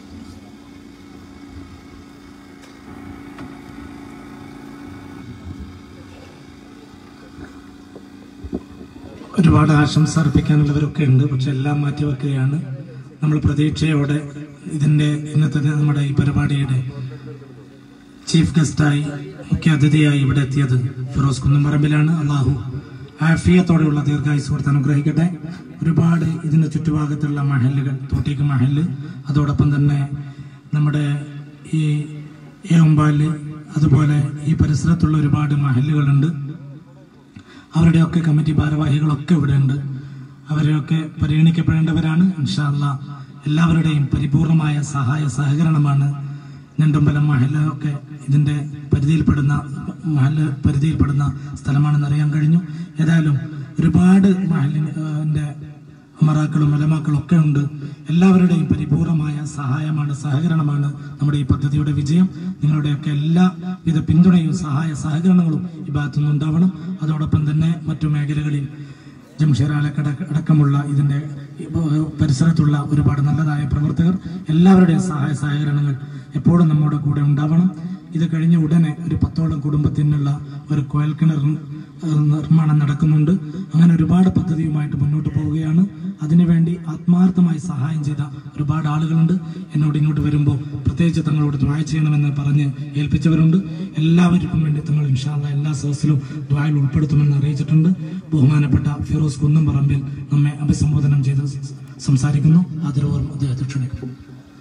ഒരുപാട് ആശംസ അർപ്പിക്കാനുള്ളവരൊക്കെ ഉണ്ട് പക്ഷെ എല്ലാം മാറ്റിവെക്കുകയാണ് നമ്മൾ പ്രതീക്ഷയോടെ ഇതിന്റെ ഇന്നത്തെ നമ്മുടെ ഈ പരിപാടിയുടെ ചീഫ് ഗസ്റ്റായി മുഖ്യ അതിഥിയായി ഇവിടെ എത്തിയത് ഫിറോസ് കുന്നംപറമ്പിലാണ് അള്ളാഹു ആഫിയത്തോടെയുള്ള ദീർഘായുസ് കൊടുത്ത് അനുഗ്രഹിക്കട്ടെ ഒരുപാട് ഇതിന്റെ ചുറ്റുഭാഗത്തുള്ള മഹലുകൾ തോട്ടീക്ക് മഹല് അതോടൊപ്പം തന്നെ നമ്മുടെ ഈ ഏമ്പാല് അതുപോലെ ഈ പരിസരത്തുള്ള ഒരുപാട് മഹലുകളുണ്ട് അവരുടെയൊക്കെ കമ്മിറ്റി ഭാരവാഹികളൊക്കെ ഇവിടെ ഉണ്ട് അവരെയൊക്കെ പരിഗണിക്കപ്പെടേണ്ടവരാണ് ഇൻഷാല്ല എല്ലാവരുടെയും പരിപൂർണമായ സഹായ സഹകരണമാണ് ഞണ്ടമ്പലം മഹലൊക്കെ ഇതിന്റെ പരിധിയിൽപ്പെടുന്ന മഹല് പരിധിയിൽപ്പെടുന്ന സ്ഥലമാണെന്ന് അറിയാൻ കഴിഞ്ഞു ഏതായാലും ഒരുപാട് മഹലിന്റെ മറാക്കളും മലമാക്കളും ഒക്കെ ഉണ്ട് എല്ലാവരുടെയും പരിപൂർണമായ സഹായമാണ് സഹകരണമാണ് നമ്മുടെ ഈ പദ്ധതിയുടെ വിജയം നിങ്ങളുടെയൊക്കെ എല്ലാവിധ പിന്തുണയും സഹായ സഹകരണങ്ങളും ഈ ഭാഗത്തുനിന്ന് ഉണ്ടാവണം അതോടൊപ്പം തന്നെ മറ്റു മേഖലകളിൽ ജംഷീർ ആലക്കട അടക്കമുള്ള ഇതിന്റെ ഏഹ്, പരിസരത്തുള്ള ഒരുപാട് നല്ലതായ പ്രവർത്തകർ എല്ലാവരുടെയും സഹായ സഹകരണങ്ങൾ എപ്പോഴും നമ്മുടെ കൂടെ ഉണ്ടാവണം ഇത് കഴിഞ്ഞ ഉടനെ ഒരു പത്തോളം കുടുംബത്തിനുള്ള ഒരു കുഴൽ കിണർ ഏഹ്, നിർമ്മാണം നടക്കുന്നുണ്ട് അങ്ങനെ ഒരുപാട് പദ്ധതിയുമായിട്ട് മുന്നോട്ട് പോവുകയാണ് അതിനുവേണ്ടി ആത്മാർത്ഥമായി സഹായം ചെയ്ത ഒരുപാട് ആളുകളുണ്ട് എന്നോട് ഇങ്ങോട്ട് വരുമ്പോൾ പ്രത്യേകിച്ച് തങ്ങളോട് ദ്വായ ചെയ്യണമെന്ന് പറഞ്ഞ് ഏൽപ്പിച്ചവരുണ്ട് എല്ലാവർക്കും വേണ്ടി തങ്ങൾ ഇൻഷാല്ല എല്ലാ സദസ്സിലും ദ്വായിൽ ഉൾപ്പെടുത്തുമെന്ന് അറിയിച്ചിട്ടുണ്ട് ബഹുമാനപ്പെട്ട ഫിറോസ് കുന്നംപറമ്പിൽ നമ്മെ അഭിസംബോധനം ചെയ്ത് സ് സംസാരിക്കുന്നു ആദരവോർമ്മ അദ്ദേഹത്തെ ക്ഷണിക്കുന്നു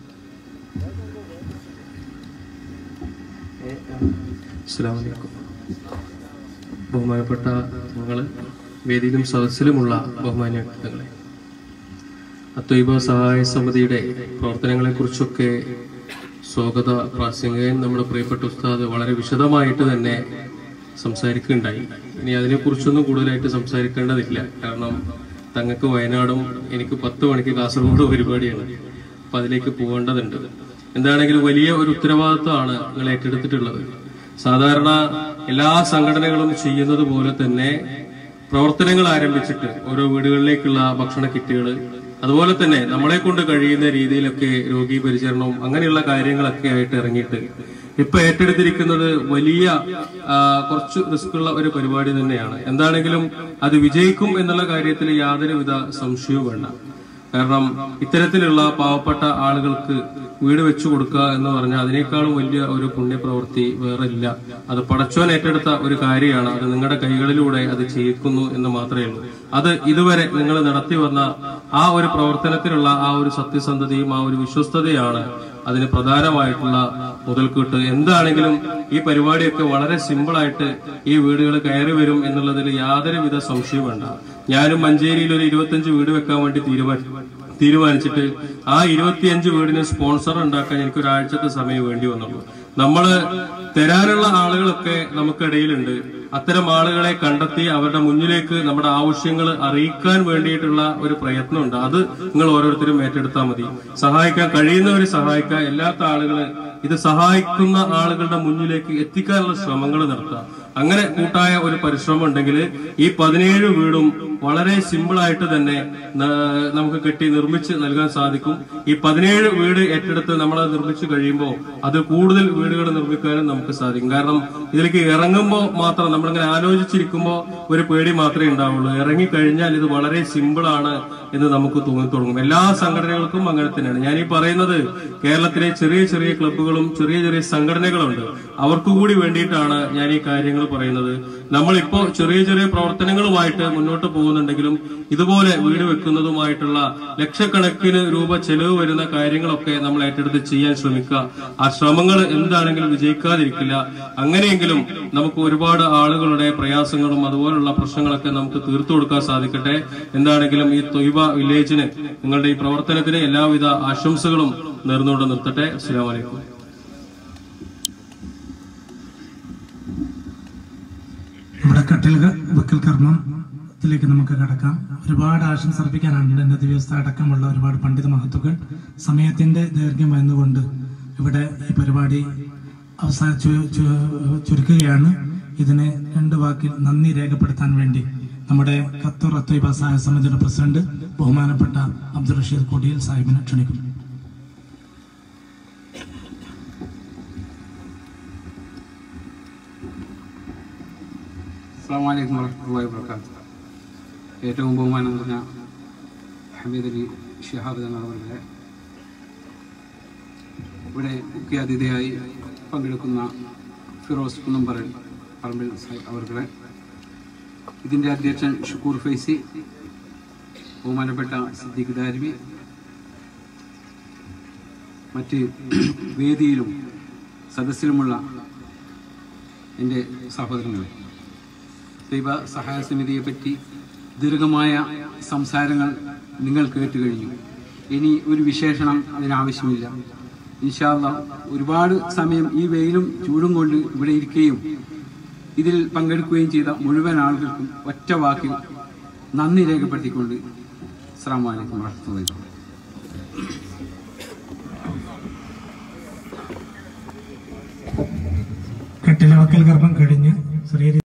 അസ്സലാമു അലൈക്കും ബഹുമാനപ്പെട്ട നിങ്ങൾ വേദിയിലും സദസ്സിലുമുള്ള ബഹുമാന്യ വ്യക്തികളെ അദ്വൈബ സഹായ സമിതിയുടെ പ്രവർത്തനങ്ങളെക്കുറിച്ചൊക്കെ സ്വാഗത പ്രാസംഗികൻ നമ്മുടെ പ്രിയപ്പെട്ട ഉസ്താദ് വളരെ വിശദമായിട്ട് തന്നെ സംസാരിക്കുകയുണ്ടായി ഇനി അതിനെക്കുറിച്ചൊന്നും കൂടുതലായിട്ട് സംസാരിക്കേണ്ടതില്ല കാരണം തങ്ങൾക്ക് വയനാടും എനിക്ക് പത്ത് മണിക്ക് കാസർഗോഡ് പരിപാടിയാണ് അപ്പൊ അതിലേക്ക് പോകേണ്ടതുണ്ട് എന്താണെങ്കിലും വലിയ ഒരു ഉത്തരവാദിത്വമാണ് നിങ്ങൾ ഏറ്റെടുത്തിട്ടുള്ളത് സാധാരണ എല്ലാ സംഘടനകളും ചെയ്യുന്നത് പോലെ തന്നെ പ്രവർത്തനങ്ങൾ ആരംഭിച്ചിട്ട് ഓരോ വീടുകളിലേക്കുള്ള ഭക്ഷണ കിറ്റുകൾ അതുപോലെ തന്നെ നമ്മളെ കൊണ്ട് കഴിയുന്ന രീതിയിലൊക്കെ രോഗി പരിചരണവും അങ്ങനെയുള്ള കാര്യങ്ങളൊക്കെ ആയിട്ട് ഇറങ്ങിയിട്ട് ഇപ്പൊ ഏറ്റെടുത്തിരിക്കുന്നത് വലിയ ആ, കുറച്ച് റിസ്ക് ഉള്ള ഒരു പരിപാടി തന്നെയാണ് എന്താണെങ്കിലും അത് വിജയിക്കും എന്നുള്ള കാര്യത്തിൽ യാതൊരുവിധ സംശയവും വേണ്ട കാരണം ഇത്തരത്തിലുള്ള പാവപ്പെട്ട ആളുകൾക്ക് വീട് വെച്ചു കൊടുക്കുക എന്ന് പറഞ്ഞാൽ അതിനേക്കാളും വലിയ ഒരു പുണ്യപ്രവൃത്തി വേറെ ഇല്ല അത് പടച്ചോൻ ഏറ്റെടുത്ത ഒരു കാര്യമാണ് അത് നിങ്ങളുടെ കൈകളിലൂടെ അത് ചെയ്യിക്കുന്നു എന്ന് മാത്രമേ ഉള്ളൂ അത് ഇതുവരെ നിങ്ങൾ നടത്തി വന്ന ആ ഒരു പ്രവർത്തനത്തിലുള്ള ആ ഒരു സത്യസന്ധതയും ആ ഒരു വിശ്വസ്തതയാണ് അതിന് പ്രധാനമായിട്ടുള്ള മുതൽക്കൂട്ട് എന്താണെങ്കിലും ഈ പരിപാടിയൊക്കെ വളരെ സിമ്പിളായിട്ട് ഈ വീടുകൾ കയറി വരും എന്നുള്ളതിൽ യാതൊരുവിധ സംശയവും വേണ്ട ഞാനും മഞ്ചേരിയിൽ ഒരു ഇരുപത്തഞ്ച് വീട് വെക്കാൻ വേണ്ടി തീരുമാനിച്ചു തീരുമാനിച്ചിട്ട് ആ ഇരുപത്തിയഞ്ച് വീടിന് സ്പോൺസർ ഉണ്ടാക്കാൻ എനിക്ക് ഒരാഴ്ചത്തെ സമയം വേണ്ടി വന്നുള്ളൂ നമ്മള് തരാനുള്ള ആളുകളൊക്കെ നമുക്കിടയിലുണ്ട് അത്തരം ആളുകളെ കണ്ടെത്തി അവരുടെ മുന്നിലേക്ക് നമ്മുടെ ആവശ്യങ്ങൾ അറിയിക്കാൻ വേണ്ടിയിട്ടുള്ള ഒരു പ്രയത്നമുണ്ട് അത് നിങ്ങൾ ഓരോരുത്തരും ഏറ്റെടുത്താൽ മതി സഹായിക്കാൻ കഴിയുന്നവർ സഹായിക്കുക എല്ലാത്ത ആളുകള് ഇത് സഹായിക്കുന്ന ആളുകളുടെ മുന്നിലേക്ക് എത്തിക്കാനുള്ള ശ്രമങ്ങൾ നടത്തുക അങ്ങനെ കൂട്ടായ ഒരു പരിശ്രമം ഉണ്ടെങ്കിൽ ഈ പതിനേഴ് വീടും വളരെ സിമ്പിൾ ആയിട്ട് തന്നെ ന- നമുക്ക് കെട്ടി നിർമ്മിച്ച് നൽകാൻ സാധിക്കും ഈ പതിനേഴ് വീട് ഏറ്റെടുത്ത് നമ്മൾ അത് നിർമ്മിച്ചു കഴിയുമ്പോൾ അത് കൂടുതൽ വീടുകൾ നിർമ്മിക്കാനും നമുക്ക് സാധിക്കും കാരണം ഇതിലേക്ക് ഇറങ്ങുമ്പോൾ മാത്രം നമ്മളിങ്ങനെ ആലോചിച്ചിരിക്കുമ്പോൾ ഒരു പേടി മാത്രമേ ഉണ്ടാവുള്ളൂ ഇറങ്ങി കഴിഞ്ഞാൽ ഇത് വളരെ സിമ്പിൾ ആണ് എന്ന് നമുക്ക് തോന്നി തുടങ്ങും എല്ലാ സംഘടനകൾക്കും അങ്ങനെ തന്നെയാണ് ഞാൻ ഈ പറയുന്നത് കേരളത്തിലെ ചെറിയ ചെറിയ ക്ലബ്ബുകളും ചെറിയ ചെറിയ സംഘടനകളുണ്ട് അവർക്ക് കൂടി വേണ്ടിയിട്ടാണ് ഞാൻ ഈ കാര്യങ്ങൾ പറയുന്നത് നമ്മളിപ്പോ ചെറിയ ചെറിയ പ്രവർത്തനങ്ങളുമായിട്ട് മുന്നോട്ട് പോകുന്നുണ്ടെങ്കിലും ഇതുപോലെ വീട് വെക്കുന്നതുമായിട്ടുള്ള ലക്ഷക്കണക്കിന് രൂപ ചെലവ് വരുന്ന കാര്യങ്ങളൊക്കെ നമ്മൾ ഏറ്റെടുത്ത് ചെയ്യാൻ ശ്രമിക്കുക ആ ശ്രമങ്ങൾ എന്താണെങ്കിലും വിജയിക്കാതിരിക്കില്ല അങ്ങനെയെങ്കിലും നമുക്ക് ഒരുപാട് ആളുകളുടെ പ്രയാസങ്ങളും അതുപോലുള്ള പ്രശ്നങ്ങളൊക്കെ നമുക്ക് തീർത്തു കൊടുക്കാൻ സാധിക്കട്ടെ എന്താണെങ്കിലും ഈ തൊയ്ബ വില്ലേജിന് നിങ്ങളുടെ ഈ പ്രവർത്തനത്തിന് എല്ലാവിധ ആശംസകളും നേർന്നുകൊണ്ട് നിർത്തട്ടെ അസ്സാം വലൈക്കും നമ്മുടെ കട്ടിൽ വെക്കൽ കർമ്മത്തിലേക്ക് നമുക്ക് കടക്കാം ഒരുപാട് ആശംസ അർപ്പിക്കാനുണ്ട് എന്റെ ദിവസത്തെ അടക്കമുള്ള ഒരുപാട് പണ്ഡിത മഹത്തുക്കൾ സമയത്തിന്റെ ദൈർഘ്യം വന്നുകൊണ്ട് ഇവിടെ ഈ പരിപാടി അവസാന ചു- ചു- ചുരുക്കുകയാണ് ഇതിനെ രണ്ട് വാക്കിൽ നന്ദി രേഖപ്പെടുത്താൻ വേണ്ടി നമ്മുടെ ഖത്തർ അത്വൈബ സഹായ സമിതിയുടെ പ്രസിഡന്റ് ബഹുമാനപ്പെട്ട അബ്ദുൾ റഷീദ് കൊടിയിൽ സാഹിബിനെ ക്ഷണിക്കുന്നു അസ്സാം വലൈക്കും വർഹമത്തുള്ളാഹി വബർക്കാത്തു ഏറ്റവും ബഹുമാനം നിറഞ്ഞ ഹമീദ് അലി ഷിഹാബ് എന്നവരുടെ ഇവിടെ മുഖ്യ അതിഥിയായി പങ്കെടുക്കുന്ന ഫിറോസ് കുന്നമ്പറൽ പറമ്പിൽ സാഹിബ് അവരുടെ ഇതിൻ്റെ അധ്യക്ഷൻ ഷുക്കൂർ ഫൈസി ബഹുമാനപ്പെട്ട സിദ്ദീഖ് ദാരിമി മറ്റ് വേദിയിലും സദസ്സിലുമുള്ള എൻ്റെ സഹോദരങ്ങളെ ദൈവ സഹായ സമിതിയെ പറ്റി ദീർഘമായ സംസാരങ്ങൾ നിങ്ങൾ കേട്ട് കഴിഞ്ഞു ഇനി ഒരു വിശേഷണം അതിനാവശ്യമില്ല ഇൻഷാല്ല ഒരുപാട് സമയം ഈ വെയിലും ചൂടും കൊണ്ട് ഇവിടെ ഇരിക്കുകയും ഇതിൽ പങ്കെടുക്കുകയും ചെയ്ത മുഴുവൻ ആളുകൾക്കും ഒറ്റ വാക്കിൽ നന്ദി രേഖപ്പെടുത്തിക്കൊണ്ട് അസ്സാം വലൈക്കും വാഹമത്തുള്ള കട്ടില വക്കൽ കർമ്മം കഴിഞ്ഞ് ചെറിയ